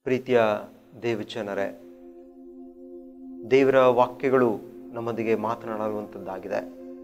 ಪ್ರೀತಿಯ ದೇವಚನರೇ ದೇವರ ವಾಕ್ಯಗಳು ನಮ್ಮೊಂದಿಗೆ ಮಾತನಾಡುವಂಥದ್ದಾಗಿದೆ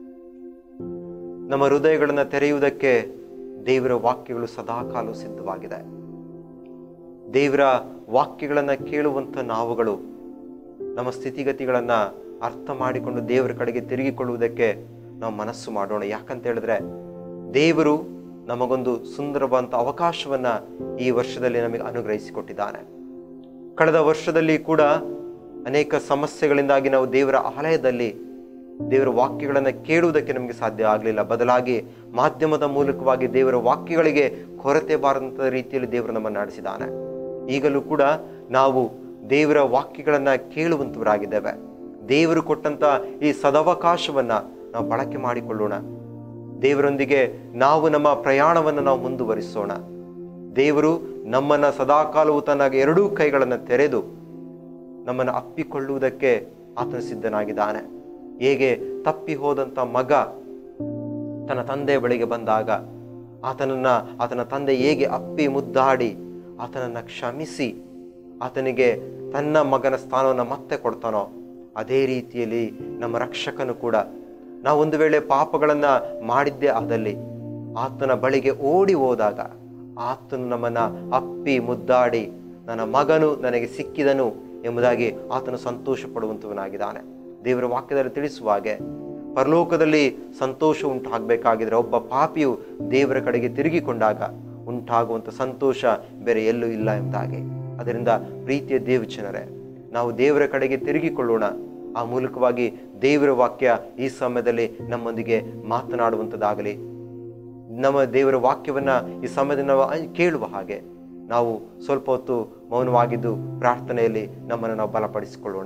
ನಮ್ಮ ಹೃದಯಗಳನ್ನು ತೆರೆಯುವುದಕ್ಕೆ ದೇವರ ವಾಕ್ಯಗಳು ಸದಾಕಾಲ ಸಿದ್ಧವಾಗಿದೆ ದೇವರ ವಾಕ್ಯಗಳನ್ನು ಕೇಳುವಂಥ ನಾವುಗಳು ನಮ್ಮ ಸ್ಥಿತಿಗತಿಗಳನ್ನು ಅರ್ಥ ಮಾಡಿಕೊಂಡು ದೇವರ ಕಡೆಗೆ ತಿರುಗಿಕೊಳ್ಳುವುದಕ್ಕೆ ನಾವು ಮನಸ್ಸು ಮಾಡೋಣ ಯಾಕಂತ ಹೇಳಿದ್ರೆ ದೇವರು ನಮಗೊಂದು ಸುಂದರವಾದಂಥ ಅವಕಾಶವನ್ನ ಈ ವರ್ಷದಲ್ಲಿ ನಮಗೆ ಅನುಗ್ರಹಿಸಿಕೊಟ್ಟಿದ್ದಾನೆ ಕಳೆದ ವರ್ಷದಲ್ಲಿ ಕೂಡ ಅನೇಕ ಸಮಸ್ಯೆಗಳಿಂದಾಗಿ ನಾವು ದೇವರ ಆಲಯದಲ್ಲಿ ದೇವರ ವಾಕ್ಯಗಳನ್ನು ಕೇಳುವುದಕ್ಕೆ ನಮಗೆ ಸಾಧ್ಯ ಆಗಲಿಲ್ಲ ಬದಲಾಗಿ ಮಾಧ್ಯಮದ ಮೂಲಕವಾಗಿ ದೇವರ ವಾಕ್ಯಗಳಿಗೆ ಕೊರತೆ ಬಾರದಂಥ ರೀತಿಯಲ್ಲಿ ದೇವರು ನಮ್ಮನ್ನು ನಡೆಸಿದ್ದಾನೆ ಈಗಲೂ ಕೂಡ ನಾವು ದೇವರ ವಾಕ್ಯಗಳನ್ನು ಕೇಳುವಂಥವರಾಗಿದ್ದೇವೆ ದೇವರು ಕೊಟ್ಟಂತ ಈ ಸದವಕಾಶವನ್ನ ನಾವು ಬಳಕೆ ಮಾಡಿಕೊಳ್ಳೋಣ ದೇವರೊಂದಿಗೆ ನಾವು ನಮ್ಮ ಪ್ರಯಾಣವನ್ನು ನಾವು ಮುಂದುವರಿಸೋಣ ದೇವರು ನಮ್ಮನ್ನ ಸದಾಕಾಲವು ತನ್ನ ಎರಡೂ ಕೈಗಳನ್ನು ತೆರೆದು ನಮ್ಮನ್ನು ಅಪ್ಪಿಕೊಳ್ಳುವುದಕ್ಕೆ ಆತನ ಸಿದ್ಧನಾಗಿದ್ದಾನೆ ಹೇಗೆ ತಪ್ಪಿ ಹೋದಂಥ ಮಗ ತನ್ನ ತಂದೆಯ ಬಳಿಗೆ ಬಂದಾಗ ಆತನನ್ನ ಆತನ ತಂದೆ ಹೇಗೆ ಅಪ್ಪಿ ಮುದ್ದಾಡಿ ಆತನನ್ನ ಕ್ಷಮಿಸಿ ಆತನಿಗೆ ತನ್ನ ಮಗನ ಸ್ಥಾನವನ್ನು ಮತ್ತೆ ಕೊಡ್ತಾನೋ ಅದೇ ರೀತಿಯಲ್ಲಿ ನಮ್ಮ ರಕ್ಷಕನು ಕೂಡ ನಾವು ಒಂದು ವೇಳೆ ಪಾಪಗಳನ್ನು ಮಾಡಿದ್ದೇ ಆದಲ್ಲಿ ಆತನ ಬಳಿಗೆ ಓಡಿ ಹೋದಾಗ ಆತನು ನಮ್ಮನ್ನ ಅಪ್ಪಿ ಮುದ್ದಾಡಿ ನನ್ನ ಮಗನು ನನಗೆ ಸಿಕ್ಕಿದನು ಎಂಬುದಾಗಿ ಆತನು ಸಂತೋಷ ಪಡುವಂಥವನಾಗಿದ್ದಾನೆ ದೇವರ ವಾಕ್ಯದಲ್ಲಿ ತಿಳಿಸುವ ಹಾಗೆ ಪರಲೋಕದಲ್ಲಿ ಸಂತೋಷ ಉಂಟಾಗಬೇಕಾಗಿದ್ರೆ ಒಬ್ಬ ಪಾಪಿಯು ದೇವರ ಕಡೆಗೆ ತಿರುಗಿಕೊಂಡಾಗ ಉಂಟಾಗುವಂಥ ಸಂತೋಷ ಬೇರೆ ಎಲ್ಲೂ ಇಲ್ಲ ಎಂಬುದಾಗಿ ಅದರಿಂದ ಪ್ರೀತಿಯ ದೇವಚನರೇ ನಾವು ದೇವರ ಕಡೆಗೆ ತಿರುಗಿಕೊಳ್ಳೋಣ ಆ ಮೂಲಕವಾಗಿ ದೇವರ ವಾಕ್ಯ ಈ ಸಮಯದಲ್ಲಿ ನಮ್ಮೊಂದಿಗೆ ಮಾತನಾಡುವಂಥದ್ದಾಗಲಿ ನಮ್ಮ ದೇವರ ವಾಕ್ಯವನ್ನ ಈ ಸಮಯದಲ್ಲಿ ನಾವು ಕೇಳುವ ಹಾಗೆ ನಾವು ಸ್ವಲ್ಪ ಹೊತ್ತು ಮೌನವಾಗಿದ್ದು ಪ್ರಾರ್ಥನೆಯಲ್ಲಿ ನಮ್ಮನ್ನು ನಾವು ಬಲಪಡಿಸಿಕೊಳ್ಳೋಣ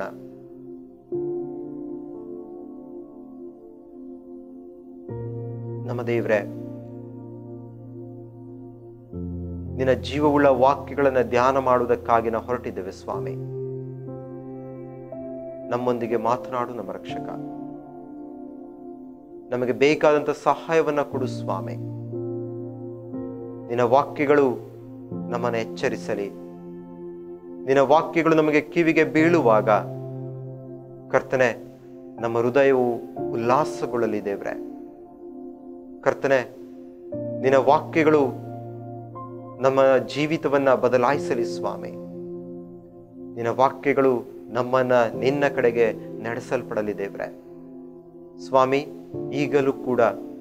ನಮ್ಮ ದೇವರೇ ನಿನ್ನ ಜೀವವುಳ್ಳ ವಾಕ್ಯಗಳನ್ನು ಧ್ಯಾನ ಮಾಡುವುದಕ್ಕಾಗಿ ನಾವು ಹೊರಟಿದ್ದೇವೆ ಸ್ವಾಮಿ ನಮ್ಮೊಂದಿಗೆ ಮಾತನಾಡು ನಮ್ಮ ರಕ್ಷಕ ನಮಗೆ ಬೇಕಾದಂಥ ಸಹಾಯವನ್ನ ಕೊಡು ಸ್ವಾಮಿ ನಿನ್ನ ವಾಕ್ಯಗಳು ನಮ್ಮನ್ನು ಎಚ್ಚರಿಸಲಿ ನಿನ್ನ ವಾಕ್ಯಗಳು ನಮಗೆ ಕಿವಿಗೆ ಬೀಳುವಾಗ ಕರ್ತನೆ ನಮ್ಮ ಹೃದಯವು ಉಲ್ಲಾಸಗೊಳ್ಳಲಿ ದೇವ್ರೆ ಕರ್ತನೆ ನಿನ್ನ ವಾಕ್ಯಗಳು ನಮ್ಮ ಜೀವಿತವನ್ನ ಬದಲಾಯಿಸಲಿ ಸ್ವಾಮಿ ನಿನ್ನ ವಾಕ್ಯಗಳು ನಮ್ಮನ್ನ ನಿನ್ನ ಕಡೆಗೆ ನಡೆಸಲ್ಪಡಲಿ ದೇವ್ರೆ ಸ್ವಾಮಿ ಈಗಲೂ ಕೂಡ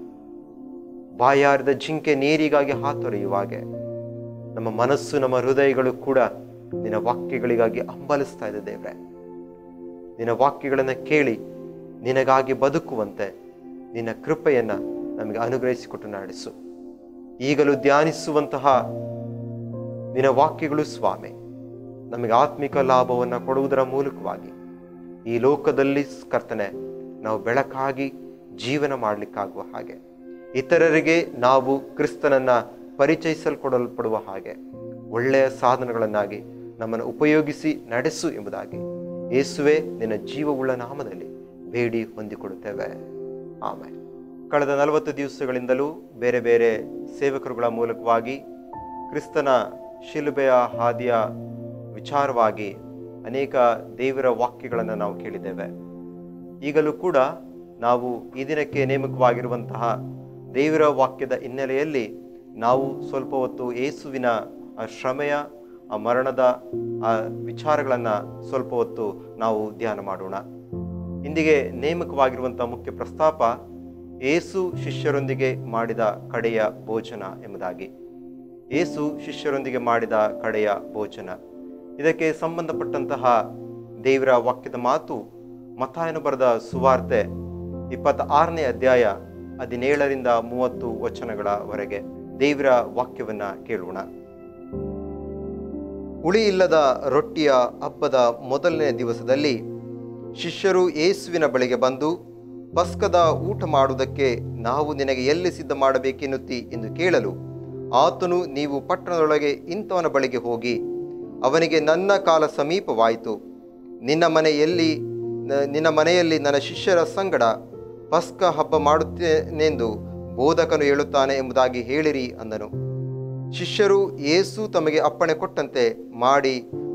ಬಾಯಾರಿದ ಜಿಂಕೆ ನೀರಿಗಾಗಿ ಹಾತೊರೆಯುವಾಗೆ ನಮ್ಮ ಮನಸ್ಸು ನಮ್ಮ ಹೃದಯಗಳು ಕೂಡ ನಿನ್ನ ವಾಕ್ಯಗಳಿಗಾಗಿ ಹಂಬಲಿಸ್ತಾ ಇದೆ ದೇವ್ರೆ ನಿನ್ನ ವಾಕ್ಯಗಳನ್ನು ಕೇಳಿ ನಿನಗಾಗಿ ಬದುಕುವಂತೆ ನಿನ್ನ ಕೃಪೆಯನ್ನ ನಮಗೆ ಅನುಗ್ರಹಿಸಿಕೊಟ್ಟು ನಡೆಸು ಈಗಲೂ ಧ್ಯಾನಿಸುವಂತಹ ನಿನ್ನ ವಾಕ್ಯಗಳು ಸ್ವಾಮಿ ನಮಗೆ ಆತ್ಮಿಕ ಲಾಭವನ್ನು ಕೊಡುವುದರ ಮೂಲಕವಾಗಿ ಈ ಲೋಕದಲ್ಲಿ ಕರ್ತನೆ ನಾವು ಬೆಳಕಾಗಿ ಜೀವನ ಮಾಡಲಿಕ್ಕಾಗುವ ಹಾಗೆ ಇತರರಿಗೆ ನಾವು ಕ್ರಿಸ್ತನನ್ನ ಪರಿಚಯಿಸಲ್ಕೊಡಲ್ಪಡುವ ಹಾಗೆ ಒಳ್ಳೆಯ ಸಾಧನಗಳನ್ನಾಗಿ ನಮ್ಮನ್ನು ಉಪಯೋಗಿಸಿ ನಡೆಸು ಎಂಬುದಾಗಿ ಯೇಸುವೆ ನಿನ್ನ ಜೀವವುಳ್ಳ ನಾಮದಲ್ಲಿ ಬೇಡಿ ಹೊಂದಿಕೊಡುತ್ತೇವೆ ಆಮೇಲೆ ಕಳೆದ ನಲವತ್ತು ದಿವಸಗಳಿಂದಲೂ ಬೇರೆ ಬೇರೆ ಸೇವಕರುಗಳ ಮೂಲಕವಾಗಿ ಕ್ರಿಸ್ತನ ಶಿಲುಬೆಯ ಹಾದಿಯ ವಿಚಾರವಾಗಿ ಅನೇಕ ದೇವರ ವಾಕ್ಯಗಳನ್ನು ನಾವು ಕೇಳಿದ್ದೇವೆ ಈಗಲೂ ಕೂಡ ನಾವು ಈ ದಿನಕ್ಕೆ ನೇಮಕವಾಗಿರುವಂತಹ ದೇವರ ವಾಕ್ಯದ ಹಿನ್ನೆಲೆಯಲ್ಲಿ ನಾವು ಸ್ವಲ್ಪ ಹೊತ್ತು ಯೇಸುವಿನ ಆ ಶ್ರಮೆಯ ಆ ಮರಣದ ಆ ವಿಚಾರಗಳನ್ನು ಸ್ವಲ್ಪ ಹೊತ್ತು ನಾವು ಧ್ಯಾನ ಮಾಡೋಣ ಇಂದಿಗೆ ನೇಮಕವಾಗಿರುವಂಥ ಮುಖ್ಯ ಪ್ರಸ್ತಾಪ ಏಸು ಶಿಷ್ಯರೊಂದಿಗೆ ಮಾಡಿದ ಕಡೆಯ ಭೋಜನ ಎಂಬುದಾಗಿ ಏಸು ಶಿಷ್ಯರೊಂದಿಗೆ ಮಾಡಿದ ಕಡೆಯ ಭೋಜನ ಇದಕ್ಕೆ ಸಂಬಂಧಪಟ್ಟಂತಹ ದೇವರ ವಾಕ್ಯದ ಮಾತು ಮತಾಯನು ಬರೆದ ಸುವಾರ್ತೆ ಇಪ್ಪತ್ತ ಆರನೇ ಅಧ್ಯಾಯ ಹದಿನೇಳರಿಂದ ಮೂವತ್ತು ವಚನಗಳವರೆಗೆ ದೇವರ ವಾಕ್ಯವನ್ನ ಕೇಳೋಣ ಹುಳಿ ಇಲ್ಲದ ರೊಟ್ಟಿಯ ಹಬ್ಬದ ಮೊದಲನೇ ದಿವಸದಲ್ಲಿ ಶಿಷ್ಯರು ಯೇಸುವಿನ ಬಳಿಗೆ ಬಂದು ಪಸ್ಕದ ಊಟ ಮಾಡುವುದಕ್ಕೆ ನಾವು ನಿನಗೆ ಎಲ್ಲಿ ಸಿದ್ಧ ಮಾಡಬೇಕೆನ್ನುತ್ತಿ ಎಂದು ಕೇಳಲು ಆತನು ನೀವು ಪಟ್ಟಣದೊಳಗೆ ಇಂಥವನ ಬಳಿಗೆ ಹೋಗಿ ಅವನಿಗೆ ನನ್ನ ಕಾಲ ಸಮೀಪವಾಯಿತು ನಿನ್ನ ಮನೆಯಲ್ಲಿ ನಿನ್ನ ಮನೆಯಲ್ಲಿ ನನ್ನ ಶಿಷ್ಯರ ಸಂಗಡ ಪಸ್ಕ ಹಬ್ಬ ಮಾಡುತ್ತೇನೆಂದು ಬೋಧಕನು ಹೇಳುತ್ತಾನೆ ಎಂಬುದಾಗಿ ಹೇಳಿರಿ ಅಂದನು ಶಿಷ್ಯರು ಯೇಸು ತಮಗೆ ಅಪ್ಪಣೆ ಕೊಟ್ಟಂತೆ ಮಾಡಿ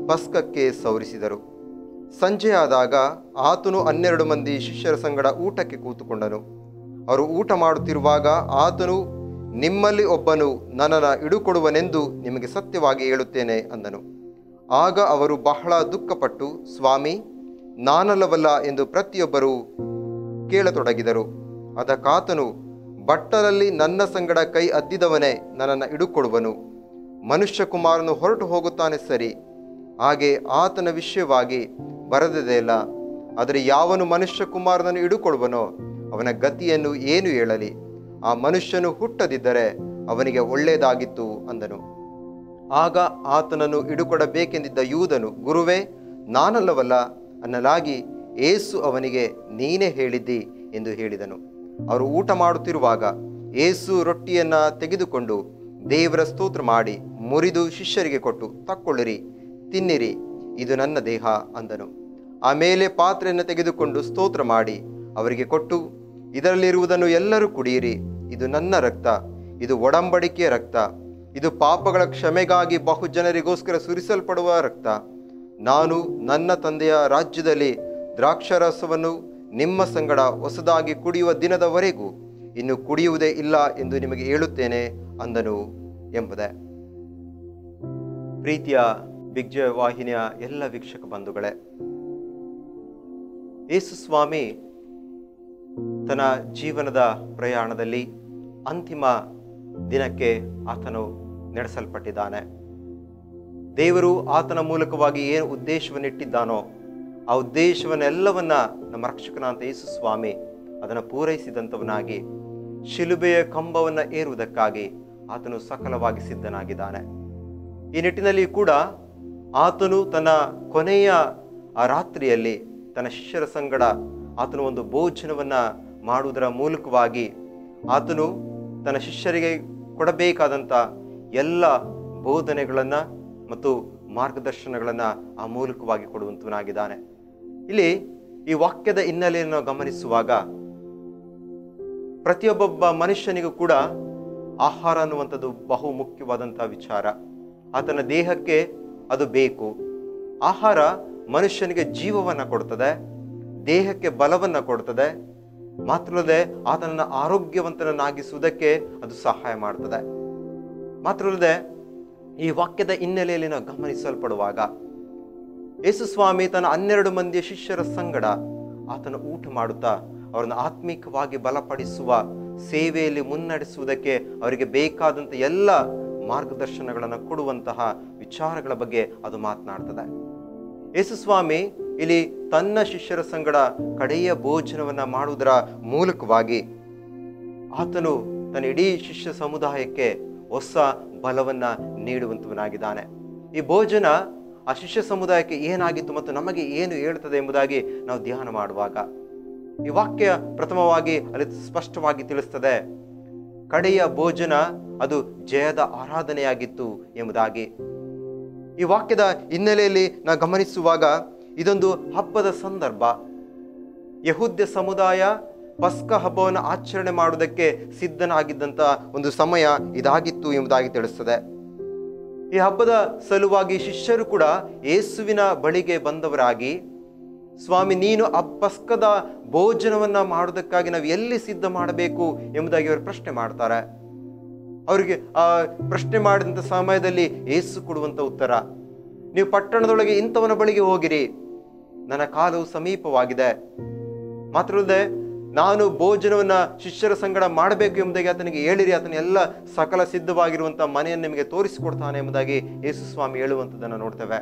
ಪಸ್ಕಕ್ಕೆ ಸೌರಿಸಿದರು ಸಂಜೆಯಾದಾಗ ಆತನು ಹನ್ನೆರಡು ಮಂದಿ ಶಿಷ್ಯರ ಸಂಗಡ ಊಟಕ್ಕೆ ಕೂತುಕೊಂಡನು ಅವರು ಊಟ ಮಾಡುತ್ತಿರುವಾಗ ಆತನು ನಿಮ್ಮಲ್ಲಿ ಒಬ್ಬನು ನನ್ನನ್ನು ಹಿಡುಕೊಡುವನೆಂದು ನಿಮಗೆ ಸತ್ಯವಾಗಿ ಹೇಳುತ್ತೇನೆ ಅಂದನು ಆಗ ಅವರು ಬಹಳ ದುಃಖಪಟ್ಟು ಸ್ವಾಮಿ ನಾನಲ್ಲವಲ್ಲ ಎಂದು ಪ್ರತಿಯೊಬ್ಬರು ಕೇಳತೊಡಗಿದರು ಅದಕ್ಕಾತನು ಬಟ್ಟಲಲ್ಲಿ ನನ್ನ ಸಂಗಡ ಕೈ ಅದ್ದಿದವನೇ ನನ್ನನ್ನು ಹಿಡುಕೊಡುವನು ಮನುಷ್ಯಕುಮಾರನು ಹೊರಟು ಹೋಗುತ್ತಾನೆ ಸರಿ ಹಾಗೆ ಆತನ ವಿಷಯವಾಗಿ ಬರೆದದೆಯಲ್ಲ ಆದರೆ ಯಾವನು ಮನುಷ್ಯಕುಮಾರನನ್ನು ಹಿಡುಕೊಡುವನೋ ಅವನ ಗತಿಯನ್ನು ಏನು ಹೇಳಲಿ ಆ ಮನುಷ್ಯನು ಹುಟ್ಟದಿದ್ದರೆ ಅವನಿಗೆ ಒಳ್ಳೆಯದಾಗಿತ್ತು ಅಂದನು ಆಗ ಆತನನ್ನು ಹಿಡುಕೊಡಬೇಕೆಂದಿದ್ದ ಯೂದನು ಗುರುವೇ ನಾನಲ್ಲವಲ್ಲ ಅನ್ನಲಾಗಿ ಏಸು ಅವನಿಗೆ ನೀನೇ ಹೇಳಿದ್ದಿ ಎಂದು ಹೇಳಿದನು ಅವರು ಊಟ ಮಾಡುತ್ತಿರುವಾಗ ಏಸು ರೊಟ್ಟಿಯನ್ನ ತೆಗೆದುಕೊಂಡು ದೇವರ ಸ್ತೋತ್ರ ಮಾಡಿ ಮುರಿದು ಶಿಷ್ಯರಿಗೆ ಕೊಟ್ಟು ತಕ್ಕೊಳ್ಳಿರಿ ತಿನ್ನಿರಿ ಇದು ನನ್ನ ದೇಹ ಅಂದನು ಆಮೇಲೆ ಪಾತ್ರೆಯನ್ನು ತೆಗೆದುಕೊಂಡು ಸ್ತೋತ್ರ ಮಾಡಿ ಅವರಿಗೆ ಕೊಟ್ಟು ಇದರಲ್ಲಿರುವುದನ್ನು ಎಲ್ಲರೂ ಕುಡಿಯಿರಿ ಇದು ನನ್ನ ರಕ್ತ ಇದು ಒಡಂಬಡಿಕೆಯ ರಕ್ತ ಇದು ಪಾಪಗಳ ಕ್ಷಮೆಗಾಗಿ ಬಹು ಜನರಿಗೋಸ್ಕರ ಸುರಿಸಲ್ಪಡುವ ರಕ್ತ ನಾನು ನನ್ನ ತಂದೆಯ ರಾಜ್ಯದಲ್ಲಿ ದ್ರಾಕ್ಷಾರಸವನ್ನು ನಿಮ್ಮ ಸಂಗಡ ಹೊಸದಾಗಿ ಕುಡಿಯುವ ದಿನದವರೆಗೂ ಇನ್ನು ಕುಡಿಯುವುದೇ ಇಲ್ಲ ಎಂದು ನಿಮಗೆ ಹೇಳುತ್ತೇನೆ ಅಂದನು ಎಂಬುದೇ ಪ್ರೀತಿಯ ಬಿಗ್ಜಯ ವಾಹಿನಿಯ ಎಲ್ಲ ವೀಕ್ಷಕ ಬಂಧುಗಳೇ ಯೇಸು ಸ್ವಾಮಿ ತನ್ನ ಜೀವನದ ಪ್ರಯಾಣದಲ್ಲಿ ಅಂತಿಮ ದಿನಕ್ಕೆ ಆತನು ನಡೆಸಲ್ಪಟ್ಟಿದ್ದಾನೆ ದೇವರು ಆತನ ಮೂಲಕವಾಗಿ ಏನು ಉದ್ದೇಶವನ್ನಿಟ್ಟಿದ್ದಾನೋ ಆ ಉದ್ದೇಶವನ್ನೆಲ್ಲವನ್ನ ನಮ್ಮ ರಕ್ಷಕನಾದ ಯೇಸು ಸ್ವಾಮಿ ಅದನ್ನು ಪೂರೈಸಿದಂಥವನಾಗಿ ಶಿಲುಬೆಯ ಕಂಬವನ್ನು ಏರುವುದಕ್ಕಾಗಿ ಆತನು ಸಕಲವಾಗಿ ಸಿದ್ಧನಾಗಿದ್ದಾನೆ ಈ ನಿಟ್ಟಿನಲ್ಲಿ ಕೂಡ ಆತನು ತನ್ನ ಕೊನೆಯ ಆ ರಾತ್ರಿಯಲ್ಲಿ ತನ್ನ ಶಿಷ್ಯರ ಸಂಗಡ ಆತನು ಒಂದು ಭೋಜನವನ್ನು ಮಾಡುವುದರ ಮೂಲಕವಾಗಿ ಆತನು ತನ್ನ ಶಿಷ್ಯರಿಗೆ ಕೊಡಬೇಕಾದಂಥ ಎಲ್ಲ ಬೋಧನೆಗಳನ್ನು ಮತ್ತು ಮಾರ್ಗದರ್ಶನಗಳನ್ನು ಆ ಮೂಲಕವಾಗಿ ಕೊಡುವಂತವನಾಗಿದ್ದಾನೆ ಇಲ್ಲಿ ಈ ವಾಕ್ಯದ ಹಿನ್ನೆಲೆಯನ್ನು ಗಮನಿಸುವಾಗ ಪ್ರತಿಯೊಬ್ಬೊಬ್ಬ ಮನುಷ್ಯನಿಗೂ ಕೂಡ ಆಹಾರ ಅನ್ನುವಂಥದ್ದು ಬಹು ಮುಖ್ಯವಾದಂಥ ವಿಚಾರ ಆತನ ದೇಹಕ್ಕೆ ಅದು ಬೇಕು ಆಹಾರ ಮನುಷ್ಯನಿಗೆ ಜೀವವನ್ನು ಕೊಡ್ತದೆ ದೇಹಕ್ಕೆ ಬಲವನ್ನು ಕೊಡ್ತದೆ ಮಾತ್ರಲ್ಲದೆ ಆತನನ್ನು ಆರೋಗ್ಯವಂತನನ್ನಾಗಿಸುವುದಕ್ಕೆ ಅದು ಸಹಾಯ ಮಾಡ್ತದೆ ಮಾತ್ರಲ್ಲದೆ ಈ ವಾಕ್ಯದ ಹಿನ್ನೆಲೆಯಲ್ಲಿ ನಾವು ಗಮನಿಸಲ್ಪಡುವಾಗ ಯೇಸು ಸ್ವಾಮಿ ತನ್ನ ಹನ್ನೆರಡು ಮಂದಿಯ ಶಿಷ್ಯರ ಸಂಗಡ ಆತನ ಊಟ ಮಾಡುತ್ತಾ ಅವರನ್ನು ಆತ್ಮಿಕವಾಗಿ ಬಲಪಡಿಸುವ ಸೇವೆಯಲ್ಲಿ ಮುನ್ನಡೆಸುವುದಕ್ಕೆ ಅವರಿಗೆ ಬೇಕಾದಂಥ ಎಲ್ಲ ಮಾರ್ಗದರ್ಶನಗಳನ್ನು ಕೊಡುವಂತಹ ವಿಚಾರಗಳ ಬಗ್ಗೆ ಅದು ಮಾತನಾಡ್ತದೆ ಯೇಸು ಸ್ವಾಮಿ ಇಲ್ಲಿ ತನ್ನ ಶಿಷ್ಯರ ಸಂಗಡ ಕಡೆಯ ಭೋಜನವನ್ನ ಮಾಡುವುದರ ಮೂಲಕವಾಗಿ ಆತನು ತನ್ನ ಇಡೀ ಶಿಷ್ಯ ಸಮುದಾಯಕ್ಕೆ ಹೊಸ ಬಲವನ್ನ ನೀಡುವಂತವನಾಗಿದ್ದಾನೆ ಈ ಭೋಜನ ಆ ಶಿಷ್ಯ ಸಮುದಾಯಕ್ಕೆ ಏನಾಗಿತ್ತು ಮತ್ತು ನಮಗೆ ಏನು ಹೇಳ್ತದೆ ಎಂಬುದಾಗಿ ನಾವು ಧ್ಯಾನ ಮಾಡುವಾಗ ಈ ವಾಕ್ಯ ಪ್ರಥಮವಾಗಿ ಅಲ್ಲಿ ಸ್ಪಷ್ಟವಾಗಿ ತಿಳಿಸ್ತದೆ ಕಡೆಯ ಭೋಜನ ಅದು ಜಯದ ಆರಾಧನೆಯಾಗಿತ್ತು ಎಂಬುದಾಗಿ ಈ ವಾಕ್ಯದ ಹಿನ್ನೆಲೆಯಲ್ಲಿ ನಾವು ಗಮನಿಸುವಾಗ ಇದೊಂದು ಹಬ್ಬದ ಸಂದರ್ಭ ಯಹೂದ್ಯ ಸಮುದಾಯ ಪಸ್ಕ ಹಬ್ಬವನ್ನು ಆಚರಣೆ ಮಾಡುವುದಕ್ಕೆ ಸಿದ್ಧನಾಗಿದ್ದಂಥ ಒಂದು ಸಮಯ ಇದಾಗಿತ್ತು ಎಂಬುದಾಗಿ ತಿಳಿಸ್ತದೆ ಈ ಹಬ್ಬದ ಸಲುವಾಗಿ ಶಿಷ್ಯರು ಕೂಡ ಯೇಸುವಿನ ಬಳಿಗೆ ಬಂದವರಾಗಿ ಸ್ವಾಮಿ ನೀನು ಆ ಪಸ್ಕದ ಭೋಜನವನ್ನ ಮಾಡುವುದಕ್ಕಾಗಿ ನಾವು ಎಲ್ಲಿ ಸಿದ್ಧ ಮಾಡಬೇಕು ಎಂಬುದಾಗಿ ಅವರು ಪ್ರಶ್ನೆ ಮಾಡ್ತಾರೆ ಅವರಿಗೆ ಆ ಪ್ರಶ್ನೆ ಮಾಡಿದಂಥ ಸಮಯದಲ್ಲಿ ಏಸು ಕೊಡುವಂಥ ಉತ್ತರ ನೀವು ಪಟ್ಟಣದೊಳಗೆ ಇಂಥವನ ಬಳಿಗೆ ಹೋಗಿರಿ ನನ್ನ ಕಾಲವು ಸಮೀಪವಾಗಿದೆ ಮಾತ್ರಲ್ಲದೆ ನಾನು ಭೋಜನವನ್ನ ಶಿಷ್ಯರ ಸಂಗಡ ಮಾಡಬೇಕು ಎಂಬುದಾಗಿ ಆತನಿಗೆ ಹೇಳಿರಿ ಆತನ ಎಲ್ಲ ಸಕಲ ಸಿದ್ಧವಾಗಿರುವಂಥ ಮನೆಯನ್ನು ನಿಮಗೆ ತೋರಿಸಿಕೊಡ್ತಾನೆ ಎಂಬುದಾಗಿ ಯೇಸು ಸ್ವಾಮಿ ಹೇಳುವಂಥದ್ದನ್ನು ನೋಡ್ತೇವೆ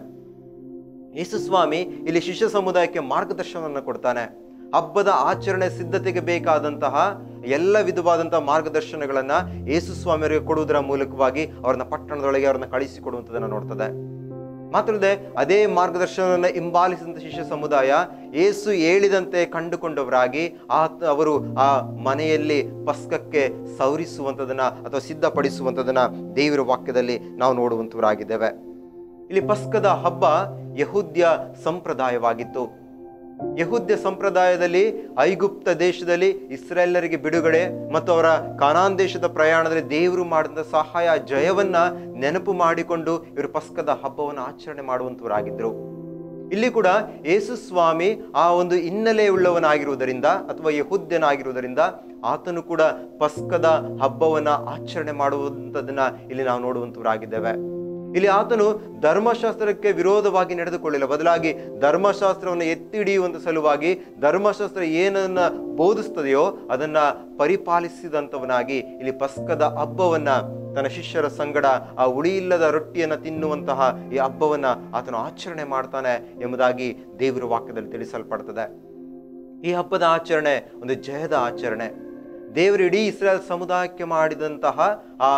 ಯೇಸು ಸ್ವಾಮಿ ಇಲ್ಲಿ ಶಿಷ್ಯ ಸಮುದಾಯಕ್ಕೆ ಮಾರ್ಗದರ್ಶನವನ್ನು ಕೊಡ್ತಾನೆ ಹಬ್ಬದ ಆಚರಣೆ ಸಿದ್ಧತೆಗೆ ಬೇಕಾದಂತಹ ಎಲ್ಲ ವಿಧವಾದಂತಹ ಮಾರ್ಗದರ್ಶನಗಳನ್ನ ಯೇಸು ಸ್ವಾಮಿಯವರಿಗೆ ಕೊಡುವುದರ ಮೂಲಕವಾಗಿ ಅವ್ರನ್ನ ಪಟ್ಟಣದೊಳಗೆ ಅವ್ರನ್ನ ಕಳಿಸಿಕೊಡುವಂಥದ್ದನ್ನು ನೋಡ್ತದೆ ಮಾತ್ರಲ್ಲದೆ ಅದೇ ಮಾರ್ಗದರ್ಶನವನ್ನು ಹಿಂಬಾಲಿಸಿದಂಥ ಶಿಷ್ಯ ಸಮುದಾಯ ಏಸು ಹೇಳಿದಂತೆ ಕಂಡುಕೊಂಡವರಾಗಿ ಆತ ಅವರು ಆ ಮನೆಯಲ್ಲಿ ಪಸ್ಕಕ್ಕೆ ಸೌರಿಸುವಂಥದ್ದನ್ನ ಅಥವಾ ಸಿದ್ಧಪಡಿಸುವಂಥದ್ದನ್ನ ದೇವರ ವಾಕ್ಯದಲ್ಲಿ ನಾವು ನೋಡುವಂಥವರಾಗಿದ್ದೇವೆ ಇಲ್ಲಿ ಪಸ್ಕದ ಹಬ್ಬ ಯಹೂದ್ಯ ಸಂಪ್ರದಾಯವಾಗಿತ್ತು ಯಹುದ್ಯ ಸಂಪ್ರದಾಯದಲ್ಲಿ ಐಗುಪ್ತ ದೇಶದಲ್ಲಿ ಇಸ್ರಾಯೇಲರಿಗೆ ಬಿಡುಗಡೆ ಮತ್ತು ಅವರ ಕಾನಾನ್ ದೇಶದ ಪ್ರಯಾಣದಲ್ಲಿ ದೇವರು ಮಾಡಿದ ಸಹಾಯ ಜಯವನ್ನ ನೆನಪು ಮಾಡಿಕೊಂಡು ಇವರು ಪಸ್ಕದ ಹಬ್ಬವನ್ನು ಆಚರಣೆ ಮಾಡುವಂತವರಾಗಿದ್ದರು ಇಲ್ಲಿ ಕೂಡ ಯೇಸು ಸ್ವಾಮಿ ಆ ಒಂದು ಹಿನ್ನೆಲೆ ಉಳ್ಳವನಾಗಿರುವುದರಿಂದ ಅಥವಾ ಯಹುದ್ಯನಾಗಿರುವುದರಿಂದ ಆತನು ಕೂಡ ಪಸ್ಕದ ಹಬ್ಬವನ್ನ ಆಚರಣೆ ಮಾಡುವಂಥದ್ದನ್ನ ಇಲ್ಲಿ ನಾವು ನೋಡುವಂತವರಾಗಿದ್ದೇವೆ ಇಲ್ಲಿ ಆತನು ಧರ್ಮಶಾಸ್ತ್ರಕ್ಕೆ ವಿರೋಧವಾಗಿ ನಡೆದುಕೊಳ್ಳಿಲ್ಲ ಬದಲಾಗಿ ಧರ್ಮಶಾಸ್ತ್ರವನ್ನು ಎತ್ತಿ ಹಿಡಿಯುವಂತ ಸಲುವಾಗಿ ಧರ್ಮಶಾಸ್ತ್ರ ಏನನ್ನ ಬೋಧಿಸ್ತದೆಯೋ ಅದನ್ನ ಪರಿಪಾಲಿಸಿದಂಥವನಾಗಿ ಇಲ್ಲಿ ಪಸ್ಕದ ಹಬ್ಬವನ್ನ ತನ್ನ ಶಿಷ್ಯರ ಸಂಗಡ ಆ ಉಳಿಯಿಲ್ಲದ ರೊಟ್ಟಿಯನ್ನು ತಿನ್ನುವಂತಹ ಈ ಹಬ್ಬವನ್ನ ಆತನು ಆಚರಣೆ ಮಾಡ್ತಾನೆ ಎಂಬುದಾಗಿ ದೇವರ ವಾಕ್ಯದಲ್ಲಿ ತಿಳಿಸಲ್ಪಡ್ತದೆ ಈ ಹಬ್ಬದ ಆಚರಣೆ ಒಂದು ಜಯದ ಆಚರಣೆ ದೇವರು ಇಡೀ ಇಸ್ರೇಲ್ ಸಮುದಾಯಕ್ಕೆ ಮಾಡಿದಂತಹ ಆ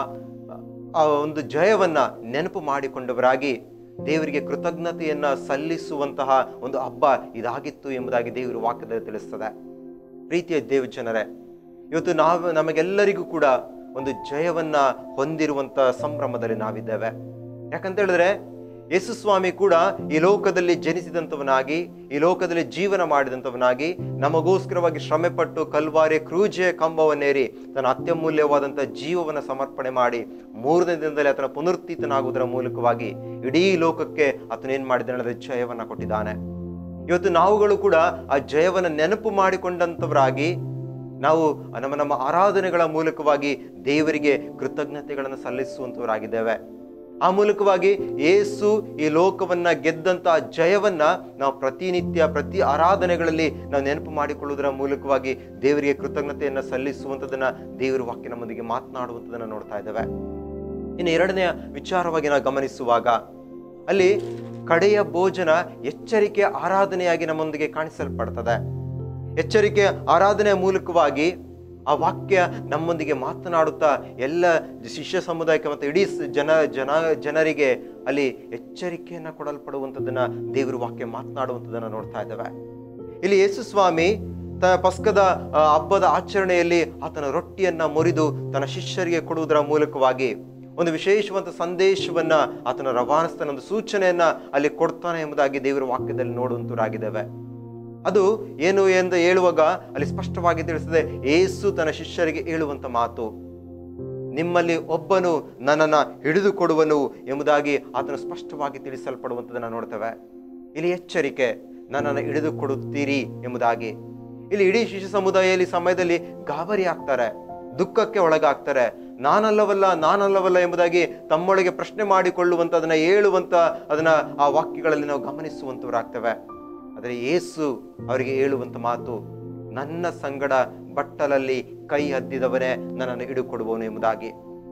ಆ ಒಂದು ಜಯವನ್ನ ನೆನಪು ಮಾಡಿಕೊಂಡವರಾಗಿ ದೇವರಿಗೆ ಕೃತಜ್ಞತೆಯನ್ನ ಸಲ್ಲಿಸುವಂತಹ ಒಂದು ಹಬ್ಬ ಇದಾಗಿತ್ತು ಎಂಬುದಾಗಿ ದೇವರ ವಾಕ್ಯದಲ್ಲಿ ತಿಳಿಸ್ತದೆ ಪ್ರೀತಿಯ ದೇವ ಜನರೇ ಇವತ್ತು ನಾವು ನಮಗೆಲ್ಲರಿಗೂ ಕೂಡ ಒಂದು ಜಯವನ್ನ ಹೊಂದಿರುವಂತ ಸಂಭ್ರಮದಲ್ಲಿ ನಾವಿದ್ದೇವೆ ಯಾಕಂತ ಹೇಳಿದ್ರೆ ಯೇಸು ಸ್ವಾಮಿ ಕೂಡ ಈ ಲೋಕದಲ್ಲಿ ಜನಿಸಿದಂಥವನಾಗಿ ಈ ಲೋಕದಲ್ಲಿ ಜೀವನ ಮಾಡಿದಂಥವನಾಗಿ ನಮಗೋಸ್ಕರವಾಗಿ ಶ್ರಮೆಪಟ್ಟು ಕಲ್ವಾರಿ ಕ್ರೂಜೆಯ ಕಂಬವನ್ನೇರಿ ತನ್ನ ಅತ್ಯಮೂಲ್ಯವಾದಂಥ ಜೀವವನ್ನು ಸಮರ್ಪಣೆ ಮಾಡಿ ಮೂರನೇ ದಿನದಲ್ಲಿ ಆತನ ಪುನರುತ್ಥಿತನಾಗುವುದರ ಮೂಲಕವಾಗಿ ಇಡೀ ಲೋಕಕ್ಕೆ ಆತನು ಏನ್ ಮಾಡಿದ್ದಾನೆ ಜಯವನ್ನ ಕೊಟ್ಟಿದ್ದಾನೆ ಇವತ್ತು ನಾವುಗಳು ಕೂಡ ಆ ಜಯವನ್ನ ನೆನಪು ಮಾಡಿಕೊಂಡಂಥವರಾಗಿ ನಾವು ನಮ್ಮ ನಮ್ಮ ಆರಾಧನೆಗಳ ಮೂಲಕವಾಗಿ ದೇವರಿಗೆ ಕೃತಜ್ಞತೆಗಳನ್ನು ಸಲ್ಲಿಸುವಂತವರಾಗಿದ್ದೇವೆ ಆ ಮೂಲಕವಾಗಿ ಏಸು ಈ ಲೋಕವನ್ನ ಗೆದ್ದಂತ ಜಯವನ್ನ ನಾವು ಪ್ರತಿನಿತ್ಯ ಪ್ರತಿ ಆರಾಧನೆಗಳಲ್ಲಿ ನಾವು ನೆನಪು ಮಾಡಿಕೊಳ್ಳುವುದರ ಮೂಲಕವಾಗಿ ದೇವರಿಗೆ ಕೃತಜ್ಞತೆಯನ್ನ ಸಲ್ಲಿಸುವಂಥದ್ದನ್ನ ದೇವರ ವಾಕ್ಯ ನಮ್ಮೊಂದಿಗೆ ಮಾತನಾಡುವಂಥದ್ದನ್ನ ನೋಡ್ತಾ ಇದ್ದೇವೆ ಇನ್ನು ಎರಡನೆಯ ವಿಚಾರವಾಗಿ ನಾವು ಗಮನಿಸುವಾಗ ಅಲ್ಲಿ ಕಡೆಯ ಭೋಜನ ಎಚ್ಚರಿಕೆ ಆರಾಧನೆಯಾಗಿ ನಮ್ಮೊಂದಿಗೆ ಕಾಣಿಸಲ್ಪಡ್ತದೆ ಎಚ್ಚರಿಕೆ ಆರಾಧನೆಯ ಮೂಲಕವಾಗಿ ಆ ವಾಕ್ಯ ನಮ್ಮೊಂದಿಗೆ ಮಾತನಾಡುತ್ತಾ ಎಲ್ಲ ಶಿಷ್ಯ ಸಮುದಾಯಕ್ಕೆ ಮತ್ತು ಇಡೀ ಸ- ಜನ ಜನ ಜನರಿಗೆ ಅಲ್ಲಿ ಎಚ್ಚರಿಕೆಯನ್ನ ಕೊಡಲ್ಪಡುವಂಥದ್ದನ್ನ ದೇವರ ವಾಕ್ಯ ಮಾತನಾಡುವಂಥದ್ದನ್ನ ನೋಡ್ತಾ ಇದ್ದೇವೆ ಇಲ್ಲಿ ಯೇಸು ಸ್ವಾಮಿ ತ ಪಸ್ಕದ ಆ, ಹಬ್ಬದ ಆಚರಣೆಯಲ್ಲಿ ಆತನ ರೊಟ್ಟಿಯನ್ನ ಮುರಿದು ತನ್ನ ಶಿಷ್ಯರಿಗೆ ಕೊಡುವುದರ ಮೂಲಕವಾಗಿ ಒಂದು ವಿಶೇಷವಾದ ಸಂದೇಶವನ್ನ ಆತನ ರವಾನಿಸ್ತಾನೆ ಒಂದು ಸೂಚನೆಯನ್ನ ಅಲ್ಲಿ ಕೊಡ್ತಾನೆ ಎಂಬುದಾಗಿ ದೇವರ ವಾಕ್ಯದಲ್ಲಿ ನೋಡುವಂತರಾಗಿದ್ದೇವೆ ಅದು ಏನು ಎಂದು ಹೇಳುವಾಗ ಅಲ್ಲಿ ಸ್ಪಷ್ಟವಾಗಿ ತಿಳಿಸ್ತದೆ ಏಸು ತನ್ನ ಶಿಷ್ಯರಿಗೆ ಹೇಳುವಂತ ಮಾತು ನಿಮ್ಮಲ್ಲಿ ಒಬ್ಬನು ನನ್ನನ್ನ ಹಿಡಿದುಕೊಡುವನು ಎಂಬುದಾಗಿ ಆತನು ಸ್ಪಷ್ಟವಾಗಿ ತಿಳಿಸಲ್ಪಡುವಂಥದ್ದನ್ನ ನೋಡ್ತೇವೆ ಇಲ್ಲಿ ಎಚ್ಚರಿಕೆ ನನ್ನನ್ನು ಹಿಡಿದುಕೊಡುತ್ತೀರಿ ಎಂಬುದಾಗಿ ಇಲ್ಲಿ ಇಡೀ ಶಿಶು ಸಮುದಾಯದಲ್ಲಿ ಸಮಯದಲ್ಲಿ ಗಾಬರಿ ಆಗ್ತಾರೆ ದುಃಖಕ್ಕೆ ಒಳಗಾಗ್ತಾರೆ ನಾನಲ್ಲವಲ್ಲ ನಾನಲ್ಲವಲ್ಲ ಎಂಬುದಾಗಿ ತಮ್ಮೊಳಗೆ ಪ್ರಶ್ನೆ ಮಾಡಿಕೊಳ್ಳುವಂತ ಅದನ್ನ ಹೇಳುವಂತ ಅದನ್ನ ಆ ವಾಕ್ಯಗಳಲ್ಲಿ ನಾವು ಗಮನಿಸುವಂತವರಾಗ್ತೇವೆ ಆದರೆ ಯೇಸು ಅವರಿಗೆ ಹೇಳುವಂತ ಮಾತು ನನ್ನ ಸಂಗಡ ಬಟ್ಟಲಲ್ಲಿ ಕೈ ಹದ್ದಿದವನೇ ನನ್ನನ್ನು ಹಿಡುಕೊಡುವವನು ಎಂಬುದಾಗಿ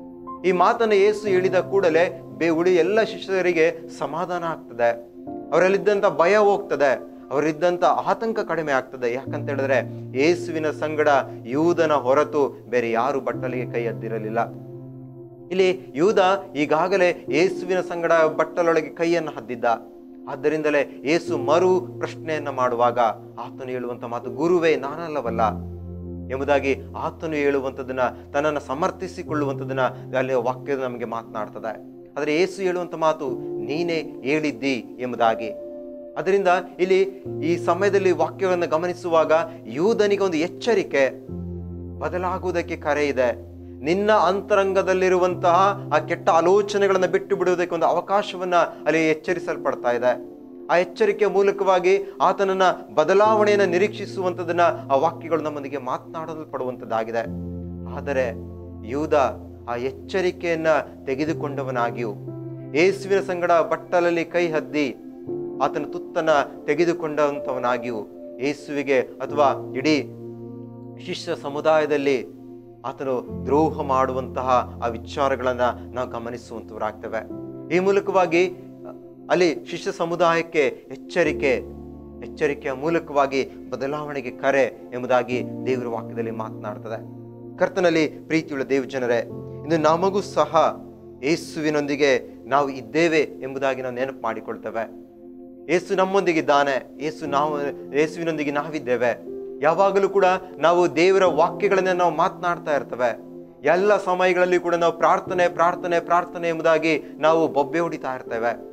ಈ ಮಾತನ್ನು ಯೇಸು ಹೇಳಿದ ಕೂಡಲೇ ಬೇ ಉಳಿ ಎಲ್ಲ ಶಿಷ್ಯರಿಗೆ ಸಮಾಧಾನ ಆಗ್ತದೆ ಅವರಲ್ಲಿದ್ದಂಥ ಭಯ ಹೋಗ್ತದೆ ಅವರಿದ್ದಂಥ ಆತಂಕ ಕಡಿಮೆ ಆಗ್ತದೆ ಯಾಕಂತ ಹೇಳಿದ್ರೆ ಯೇಸುವಿನ ಸಂಗಡ ಯೂದನ ಹೊರತು ಬೇರೆ ಯಾರು ಬಟ್ಟಲಿಗೆ ಕೈ ಹದ್ದಿರಲಿಲ್ಲ ಇಲ್ಲಿ ಯೂದ ಈಗಾಗಲೇ ಯೇಸುವಿನ ಸಂಗಡ ಬಟ್ಟಲೊಳಗೆ ಕೈಯನ್ನು ಹದ್ದಿದ್ದ ಆದ್ದರಿಂದಲೇ ಯೇಸು ಮರು ಪ್ರಶ್ನೆಯನ್ನ ಮಾಡುವಾಗ ಆತನು ಹೇಳುವಂತ ಮಾತು ಗುರುವೇ ನಾನಲ್ಲವಲ್ಲ ಎಂಬುದಾಗಿ ಆತನು ಹೇಳುವಂಥದ್ದನ್ನ ತನ್ನನ್ನು ಸಮರ್ಥಿಸಿಕೊಳ್ಳುವಂಥದ್ದನ್ನ ಅಲ್ಲಿ ವಾಕ್ಯದ ನಮಗೆ ಮಾತನಾಡ್ತದೆ ಆದರೆ ಯೇಸು ಹೇಳುವಂತ ಮಾತು ನೀನೇ ಹೇಳಿದ್ದಿ ಎಂಬುದಾಗಿ ಅದರಿಂದ ಇಲ್ಲಿ ಈ ಸಮಯದಲ್ಲಿ ವಾಕ್ಯವನ್ನು ಗಮನಿಸುವಾಗ ಯೂದನಿಗೆ ಒಂದು ಎಚ್ಚರಿಕೆ ಬದಲಾಗುವುದಕ್ಕೆ ಕರೆ ಇದೆ ನಿನ್ನ ಅಂತರಂಗದಲ್ಲಿರುವಂತಹ ಆ ಕೆಟ್ಟ ಆಲೋಚನೆಗಳನ್ನು ಬಿಟ್ಟು ಬಿಡುವುದಕ್ಕೆ ಒಂದು ಅವಕಾಶವನ್ನ ಅಲ್ಲಿ ಎಚ್ಚರಿಸಲ್ಪಡ್ತಾ ಇದೆ ಆ ಎಚ್ಚರಿಕೆಯ ಮೂಲಕವಾಗಿ ಆತನನ್ನ ಬದಲಾವಣೆಯನ್ನು ನಿರೀಕ್ಷಿಸುವಂಥದ್ದನ್ನ ಆ ವಾಕ್ಯಗಳು ನಮ್ಮೊಂದಿಗೆ ಮಾತನಾಡಲ್ಪಡುವಂಥದ್ದಾಗಿದೆ ಆದರೆ ಯೂದ ಆ ಎಚ್ಚರಿಕೆಯನ್ನ ತೆಗೆದುಕೊಂಡವನಾಗಿಯೂ ಯೇಸುವಿನ ಸಂಗಡ ಬಟ್ಟಲಲ್ಲಿ ಕೈ ಹದ್ದಿ ಆತನ ತುತ್ತನ್ನ ತೆಗೆದುಕೊಂಡಂಥವನಾಗಿಯೂ ಯೇಸುವಿಗೆ ಅಥವಾ ಇಡೀ ಶಿಷ್ಯ ಸಮುದಾಯದಲ್ಲಿ ಆತನು ದ್ರೋಹ ಮಾಡುವಂತಹ ಆ ವಿಚಾರಗಳನ್ನ ನಾವು ಗಮನಿಸುವಂತವರಾಗ್ತೇವೆ ಈ ಮೂಲಕವಾಗಿ ಅ, ಅಲ್ಲಿ ಶಿಷ್ಯ ಸಮುದಾಯಕ್ಕೆ ಎಚ್ಚರಿಕೆ ಎಚ್ಚರಿಕೆಯ ಮೂಲಕವಾಗಿ ಬದಲಾವಣೆಗೆ ಕರೆ ಎಂಬುದಾಗಿ ದೇವರ ವಾಕ್ಯದಲ್ಲಿ ಮಾತನಾಡ್ತದೆ ಕರ್ತನಲ್ಲಿ ಪ್ರೀತಿಯುಳ್ಳ ದೇವ ಜನರೇ ಇಂದು ನಮಗೂ ಸಹ ಯೇಸುವಿನೊಂದಿಗೆ ನಾವು ಇದ್ದೇವೆ ಎಂಬುದಾಗಿ ನಾವು ನೆನಪು ಮಾಡಿಕೊಳ್ತೇವೆ ಯೇಸು ನಮ್ಮೊಂದಿಗಿದ್ದಾನೆ ಯೇಸು ನಾವು ಯೇಸುವಿನೊಂದಿಗೆ ನಾವಿದ್ದೇವೆ ಯಾವಾಗಲೂ ಕೂಡ ನಾವು ದೇವರ ವಾಕ್ಯಗಳನ್ನ ನಾವು ಮಾತನಾಡ್ತಾ ಇರ್ತೇವೆ ಎಲ್ಲ ಸಮಯಗಳಲ್ಲಿ ಕೂಡ ನಾವು ಪ್ರಾರ್ಥನೆ ಪ್ರಾರ್ಥನೆ ಪ್ರಾರ್ಥನೆ ಎಂಬುದಾಗಿ ನಾವು ಬೊಬ್ಬೆ ಹೊಡಿತಾ ಇರ್ತೇವೆ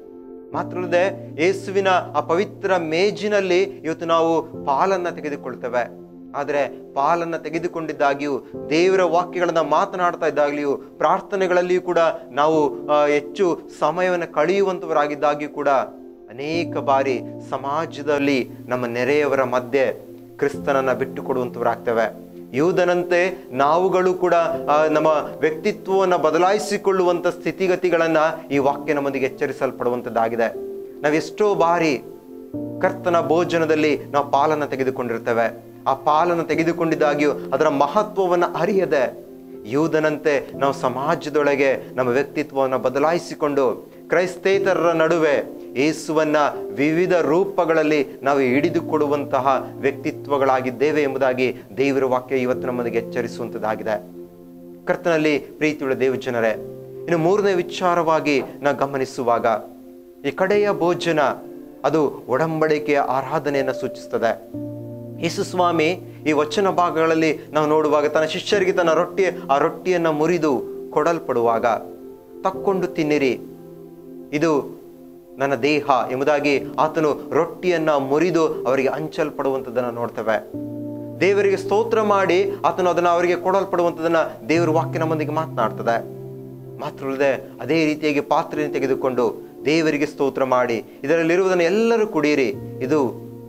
ಮಾತ್ರಲ್ಲದೆ ಯೇಸುವಿನ ಆ ಪವಿತ್ರ ಮೇಜಿನಲ್ಲಿ ಇವತ್ತು ನಾವು ಪಾಲನ್ನ ತೆಗೆದುಕೊಳ್ತೇವೆ ಆದರೆ ಪಾಲನ್ನ ತೆಗೆದುಕೊಂಡಿದ್ದಾಗಿಯೂ ದೇವರ ವಾಕ್ಯಗಳನ್ನ ಮಾತನಾಡ್ತಾ ಇದ್ದಾಗಲಿಯೂ ಪ್ರಾರ್ಥನೆಗಳಲ್ಲಿಯೂ ಕೂಡ ನಾವು ಆ, ಹೆಚ್ಚು ಸಮಯವನ್ನು ಕಳೆಯುವಂತವರಾಗಿದ್ದಾಗಿಯೂ ಕೂಡ ಅನೇಕ ಬಾರಿ ಸಮಾಜದಲ್ಲಿ ನಮ್ಮ ನೆರೆಯವರ ಮಧ್ಯೆ ಕ್ರಿಸ್ತನನ್ನ ಬಿಟ್ಟು ಕೊಡುವಂತವರಾಗ್ತೇವೆ ಯೂದನಂತೆ ನಾವುಗಳು ಕೂಡ ಆ, ನಮ್ಮ ವ್ಯಕ್ತಿತ್ವವನ್ನು ಬದಲಾಯಿಸಿಕೊಳ್ಳುವಂತ ಸ್ಥಿತಿಗತಿಗಳನ್ನ ಈ ವಾಕ್ಯ ನಮ್ಮೊಂದಿಗೆ ಎಚ್ಚರಿಸಲ್ಪಡುವಂಥದ್ದಾಗಿದೆ ನಾವೆಷ್ಟೋ ಬಾರಿ ಕರ್ತನ ಭೋಜನದಲ್ಲಿ ನಾವು ಪಾಲನ್ನ ತೆಗೆದುಕೊಂಡಿರ್ತೇವೆ ಆ ಪಾಲನ್ನು ತೆಗೆದುಕೊಂಡಿದ್ದಾಗಿಯೂ ಅದರ ಮಹತ್ವವನ್ನು ಅರಿಯದೆ ಯೂದನಂತೆ ನಾವು ಸಮಾಜದೊಳಗೆ ನಮ್ಮ ವ್ಯಕ್ತಿತ್ವವನ್ನು ಬದಲಾಯಿಸಿಕೊಂಡು ಕ್ರೈಸ್ತೇತರರ ನಡುವೆ ಯೇಸುವನ್ನ ವಿವಿಧ ರೂಪಗಳಲ್ಲಿ ನಾವು ಹಿಡಿದುಕೊಡುವಂತಹ ವ್ಯಕ್ತಿತ್ವಗಳಾಗಿದ್ದೇವೆ ಎಂಬುದಾಗಿ ದೇವರ ವಾಕ್ಯ ಇವತ್ತು ನಮ್ಮೊಂದಿಗೆ ಎಚ್ಚರಿಸುವಂಥದ್ದಾಗಿದೆ ಕರ್ತನಲ್ಲಿ ಪ್ರೀತಿಯುಳ್ಳ ದೇವಜನರೇ ಇನ್ನು ಮೂರನೇ ವಿಚಾರವಾಗಿ ನಾವು ಗಮನಿಸುವಾಗ ಈ ಕಡೆಯ ಭೋಜನ ಅದು ಒಡಂಬಡಿಕೆಯ ಆರಾಧನೆಯನ್ನು ಸೂಚಿಸ್ತದೆ ಯೇಸು ಸ್ವಾಮಿ ಈ ವಚನ ಭಾಗಗಳಲ್ಲಿ ನಾವು ನೋಡುವಾಗ ತನ್ನ ಶಿಷ್ಯರಿಗೆ ತನ್ನ ರೊಟ್ಟಿ ಆ ರೊಟ್ಟಿಯನ್ನು ಮುರಿದು ಕೊಡಲ್ಪಡುವಾಗ ತಕ್ಕೊಂಡು ತಿನ್ನಿರಿ ಇದು ನನ್ನ ದೇಹ ಎಂಬುದಾಗಿ ಆತನು ರೊಟ್ಟಿಯನ್ನ ಮುರಿದು ಅವರಿಗೆ ಹಂಚಲ್ಪಡುವಂಥದ್ದನ್ನು ನೋಡ್ತೇವೆ ದೇವರಿಗೆ ಸ್ತೋತ್ರ ಮಾಡಿ ಆತನು ಅದನ್ನು ಅವರಿಗೆ ಕೊಡಲ್ಪಡುವಂಥದ್ದನ್ನ ದೇವರ ವಾಕ್ಯ ನಮ್ಮೊಂದಿಗೆ ಮಾತನಾಡ್ತದೆ ಮಾತ್ರಲ್ಲದೆ ಅದೇ ರೀತಿಯಾಗಿ ಪಾತ್ರೆಯನ್ನು ತೆಗೆದುಕೊಂಡು ದೇವರಿಗೆ ಸ್ತೋತ್ರ ಮಾಡಿ ಇದರಲ್ಲಿರುವುದನ್ನು ಎಲ್ಲರೂ ಕುಡಿಯಿರಿ ಇದು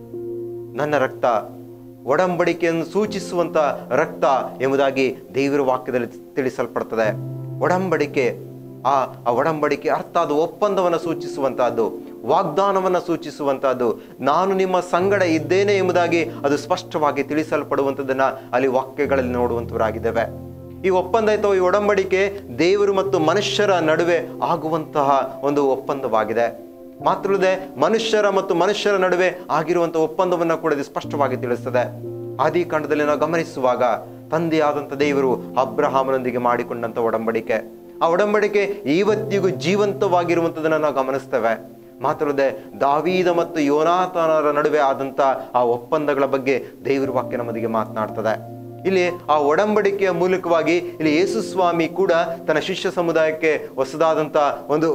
ನನ್ನ ರಕ್ತ ಒಡಂಬಡಿಕೆಯನ್ನು ಸೂಚಿಸುವಂತ ರಕ್ತ ಎಂಬುದಾಗಿ ದೇವರ ವಾಕ್ಯದಲ್ಲಿ ತಿಳಿಸಲ್ಪಡ್ತದೆ ಒಡಂಬಡಿಕೆ ಆ ಆ ಒಡಂಬಡಿಕೆ ಅರ್ಥ ಅದು ಒಪ್ಪಂದವನ್ನು ಸೂಚಿಸುವಂತಹದ್ದು ವಾಗ್ದಾನವನ್ನು ಸೂಚಿಸುವಂತಹದ್ದು ನಾನು ನಿಮ್ಮ ಸಂಗಡ ಇದ್ದೇನೆ ಎಂಬುದಾಗಿ ಅದು ಸ್ಪಷ್ಟವಾಗಿ ತಿಳಿಸಲ್ಪಡುವಂಥದ್ದನ್ನ ಅಲ್ಲಿ ವಾಕ್ಯಗಳಲ್ಲಿ ನೋಡುವಂತವರಾಗಿದ್ದೇವೆ ಈ ಒಪ್ಪಂದ ಅಥವಾ ಈ ಒಡಂಬಡಿಕೆ ದೇವರು ಮತ್ತು ಮನುಷ್ಯರ ನಡುವೆ ಆಗುವಂತಹ ಒಂದು ಒಪ್ಪಂದವಾಗಿದೆ ಮಾತ್ರಲ್ಲದೆ ಮನುಷ್ಯರ ಮತ್ತು ಮನುಷ್ಯರ ನಡುವೆ ಆಗಿರುವಂತಹ ಒಪ್ಪಂದವನ್ನ ಕೂಡ ಇದು ಸ್ಪಷ್ಟವಾಗಿ ತಿಳಿಸ್ತದೆ ಆದಿಕಾಂಡದಲ್ಲಿ ನಾವು ಗಮನಿಸುವಾಗ ತಂದೆಯಾದಂಥ ದೇವರು ಅಬ್ರಹಾಮನೊಂದಿಗೆ ಮಾಡಿಕೊಂಡಂತ ಒಡಂಬಡಿಕೆ ಆ ಒಡಂಬಡಿಕೆ ಇವತ್ತಿಗೂ ಜೀವಂತವಾಗಿರುವಂಥದ್ದನ್ನ ನಾವು ಗಮನಿಸ್ತೇವೆ ಮಾತ್ರಲ್ಲದೆ ದಾವೀದ ಮತ್ತು ಯೋನಾಥನರ ನಡುವೆ ಆದಂತ ಆ ಒಪ್ಪಂದಗಳ ಬಗ್ಗೆ ದೇವರ ವಾಕ್ಯ ನಮ್ಮದಿಗೆ ಮಾತನಾಡ್ತದೆ ಇಲ್ಲಿ ಆ ಒಡಂಬಡಿಕೆಯ ಮೂಲಕವಾಗಿ ಇಲ್ಲಿ ಯೇಸು ಸ್ವಾಮಿ ಕೂಡ ತನ್ನ ಶಿಷ್ಯ ಸಮುದಾಯಕ್ಕೆ ಹೊಸದಾದಂತ ಒಂದು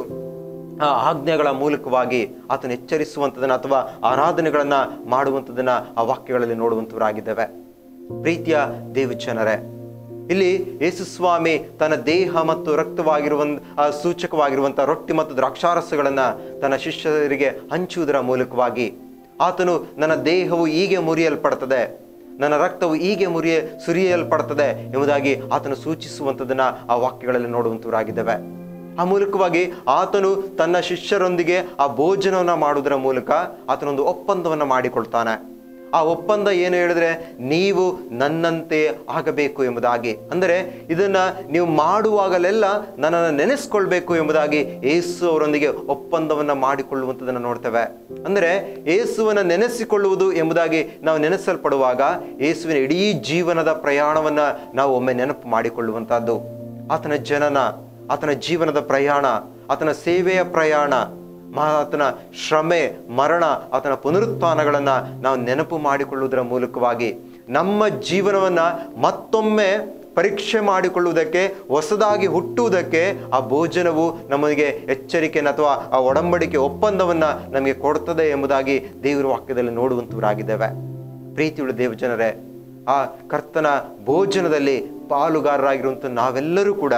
ಆ ಆಜ್ಞೆಗಳ ಮೂಲಕವಾಗಿ ಆತನ ಎಚ್ಚರಿಸುವಂಥದ್ದನ್ನ ಅಥವಾ ಆರಾಧನೆಗಳನ್ನ ಮಾಡುವಂಥದ್ದನ್ನ ಆ ವಾಕ್ಯಗಳಲ್ಲಿ ನೋಡುವಂಥವರಾಗಿದ್ದೇವೆ ಪ್ರೀತಿಯ ದೇವಜನರೇ ಇಲ್ಲಿ ಯೇಸು ಸ್ವಾಮಿ ತನ್ನ ದೇಹ ಮತ್ತು ರಕ್ತವಾಗಿರುವಂತ ಆ ಸೂಚಕವಾಗಿರುವಂಥ ರೊಟ್ಟಿ ಮತ್ತು ದ್ರಾಕ್ಷಾರಸಗಳನ್ನ ತನ್ನ ಶಿಷ್ಯರಿಗೆ ಹಂಚುವುದರ ಮೂಲಕವಾಗಿ ಆತನು ನನ್ನ ದೇಹವು ಹೀಗೆ ಮುರಿಯಲ್ಪಡ್ತದೆ ನನ್ನ ರಕ್ತವು ಹೀಗೆ ಮುರಿಯ ಸುರಿಯಲ್ಪಡ್ತದೆ ಎಂಬುದಾಗಿ ಆತನು ಸೂಚಿಸುವಂಥದ್ದನ್ನ ಆ ವಾಕ್ಯಗಳಲ್ಲಿ ನೋಡುವಂಥವರಾಗಿದ್ದೇವೆ ಆ ಮೂಲಕವಾಗಿ ಆತನು ತನ್ನ ಶಿಷ್ಯರೊಂದಿಗೆ ಆ ಭೋಜನವನ್ನ ಮಾಡುವುದರ ಮೂಲಕ ಆತನೊಂದು ಒಪ್ಪಂದವನ್ನ ಮಾಡಿಕೊಳ್ತಾನೆ ಆ ಒಪ್ಪಂದ ಏನು ಹೇಳಿದ್ರೆ ನೀವು ನನ್ನಂತೆ ಆಗಬೇಕು ಎಂಬುದಾಗಿ ಅಂದರೆ ಇದನ್ನ ನೀವು ಮಾಡುವಾಗಲೆಲ್ಲ ನನ್ನನ್ನು ನೆನೆಸ್ಕೊಳ್ಬೇಕು ಎಂಬುದಾಗಿ ಏಸು ಅವರೊಂದಿಗೆ ಒಪ್ಪಂದವನ್ನ ಮಾಡಿಕೊಳ್ಳುವಂಥದ್ದನ್ನು ನೋಡ್ತೇವೆ ಅಂದರೆ ಏಸುವನ್ನ ನೆನೆಸಿಕೊಳ್ಳುವುದು ಎಂಬುದಾಗಿ ನಾವು ನೆನೆಸಲ್ಪಡುವಾಗ ಏಸುವಿನ ಇಡೀ ಜೀವನದ ಪ್ರಯಾಣವನ್ನ ನಾವು ಒಮ್ಮೆ ನೆನಪು ಮಾಡಿಕೊಳ್ಳುವಂತಹದ್ದು ಆತನ ಜನನ ಆತನ ಜೀವನದ ಪ್ರಯಾಣ ಆತನ ಸೇವೆಯ ಪ್ರಯಾಣ ಮಾ ಆತನ ಶ್ರಮೆ ಮರಣ ಆತನ ಪುನರುತ್ಥಾನಗಳನ್ನ ನಾವು ನೆನಪು ಮಾಡಿಕೊಳ್ಳುವುದರ ಮೂಲಕವಾಗಿ ನಮ್ಮ ಜೀವನವನ್ನ ಮತ್ತೊಮ್ಮೆ ಪರೀಕ್ಷೆ ಮಾಡಿಕೊಳ್ಳುವುದಕ್ಕೆ ಹೊಸದಾಗಿ ಹುಟ್ಟುವುದಕ್ಕೆ ಆ ಭೋಜನವು ನಮಗೆ ಎಚ್ಚರಿಕೆಯನ್ನು ಅಥವಾ ಆ ಒಡಂಬಡಿಕೆ ಒಪ್ಪಂದವನ್ನ ನಮಗೆ ಕೊಡ್ತದೆ ಎಂಬುದಾಗಿ ದೇವರ ವಾಕ್ಯದಲ್ಲಿ ನೋಡುವಂತವರಾಗಿದ್ದೇವೆ ಪ್ರೀತಿಯುಳ್ಳ ದೇವಜನರೇ ಆ ಕರ್ತನ ಭೋಜನದಲ್ಲಿ ಪಾಲುಗಾರರಾಗಿರುವಂಥ ನಾವೆಲ್ಲರೂ ಕೂಡ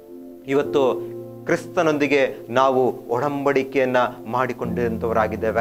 ಇವತ್ತು ಕ್ರಿಸ್ತನೊಂದಿಗೆ ನಾವು ಒಡಂಬಡಿಕೆಯನ್ನ ಮಾಡಿಕೊಂಡಿರುವಂಥವರಾಗಿದ್ದೇವೆ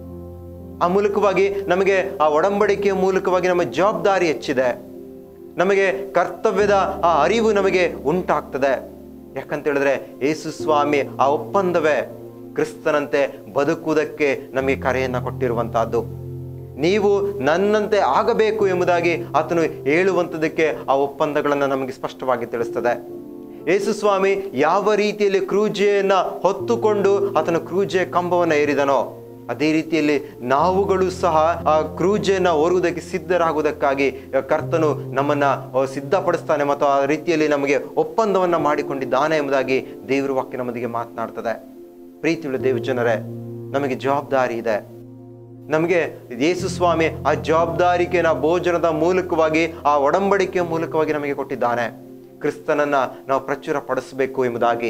ಆ ಮೂಲಕವಾಗಿ ನಮಗೆ ಆ ಒಡಂಬಡಿಕೆಯ ಮೂಲಕವಾಗಿ ನಮ್ಮ ಜವಾಬ್ದಾರಿ ಹೆಚ್ಚಿದೆ ನಮಗೆ ಕರ್ತವ್ಯದ ಆ ಅರಿವು ನಮಗೆ ಉಂಟಾಗ್ತದೆ ಯಾಕಂತ ಹೇಳಿದ್ರೆ ಯೇಸು ಸ್ವಾಮಿ ಆ ಒಪ್ಪಂದವೇ ಕ್ರಿಸ್ತನಂತೆ ಬದುಕುವುದಕ್ಕೆ ನಮಗೆ ಕರೆಯನ್ನ ಕೊಟ್ಟಿರುವಂತಹದ್ದು ನೀವು ನನ್ನಂತೆ ಆಗಬೇಕು ಎಂಬುದಾಗಿ ಆತನು ಹೇಳುವಂಥದ್ದಕ್ಕೆ ಆ ಒಪ್ಪಂದಗಳನ್ನು ನಮಗೆ ಸ್ಪಷ್ಟವಾಗಿ ತಿಳಿಸ್ತದೆ ಯೇಸು ಸ್ವಾಮಿ ಯಾವ ರೀತಿಯಲ್ಲಿ ಕ್ರೂಜೆಯನ್ನ ಹೊತ್ತುಕೊಂಡು ಆತನ ಕ್ರೂಜೆಯ ಕಂಬವನ್ನು ಏರಿದನೋ ಅದೇ ರೀತಿಯಲ್ಲಿ ನಾವುಗಳು ಸಹ ಆ ಕ್ರೂಜೆಯನ್ನ ಹೊರುವುದಕ್ಕೆ ಸಿದ್ಧರಾಗುವುದಕ್ಕಾಗಿ ಕರ್ತನು ನಮ್ಮನ್ನ ಆ, ಸಿದ್ಧಪಡಿಸ್ತಾನೆ ಮತ್ತು ಆ ರೀತಿಯಲ್ಲಿ ನಮಗೆ ಒಪ್ಪಂದವನ್ನ ಮಾಡಿಕೊಂಡಿದ್ದಾನೆ ಎಂಬುದಾಗಿ ದೇವರ ವಾಕ್ಯ ನಮ್ಮದಿಗೆ ಮಾತನಾಡ್ತದೆ ಪ್ರೀತಿಯುಳ್ಳ ದೇವಜನರೇ ನಮಗೆ ಜವಾಬ್ದಾರಿ ಇದೆ ನಮಗೆ ಯೇಸು ಸ್ವಾಮಿ ಆ ಜವಾಬ್ದಾರಿಕೆನ ಭೋಜನದ ಮೂಲಕವಾಗಿ ಆ ಒಡಂಬಡಿಕೆಯ ಮೂಲಕವಾಗಿ ನಮಗೆ ಕೊಟ್ಟಿದ್ದಾನೆ ಕ್ರಿಸ್ತನನ್ನ ನಾವು ಪ್ರಚುರ ಪಡಿಸಬೇಕು ಎಂಬುದಾಗಿ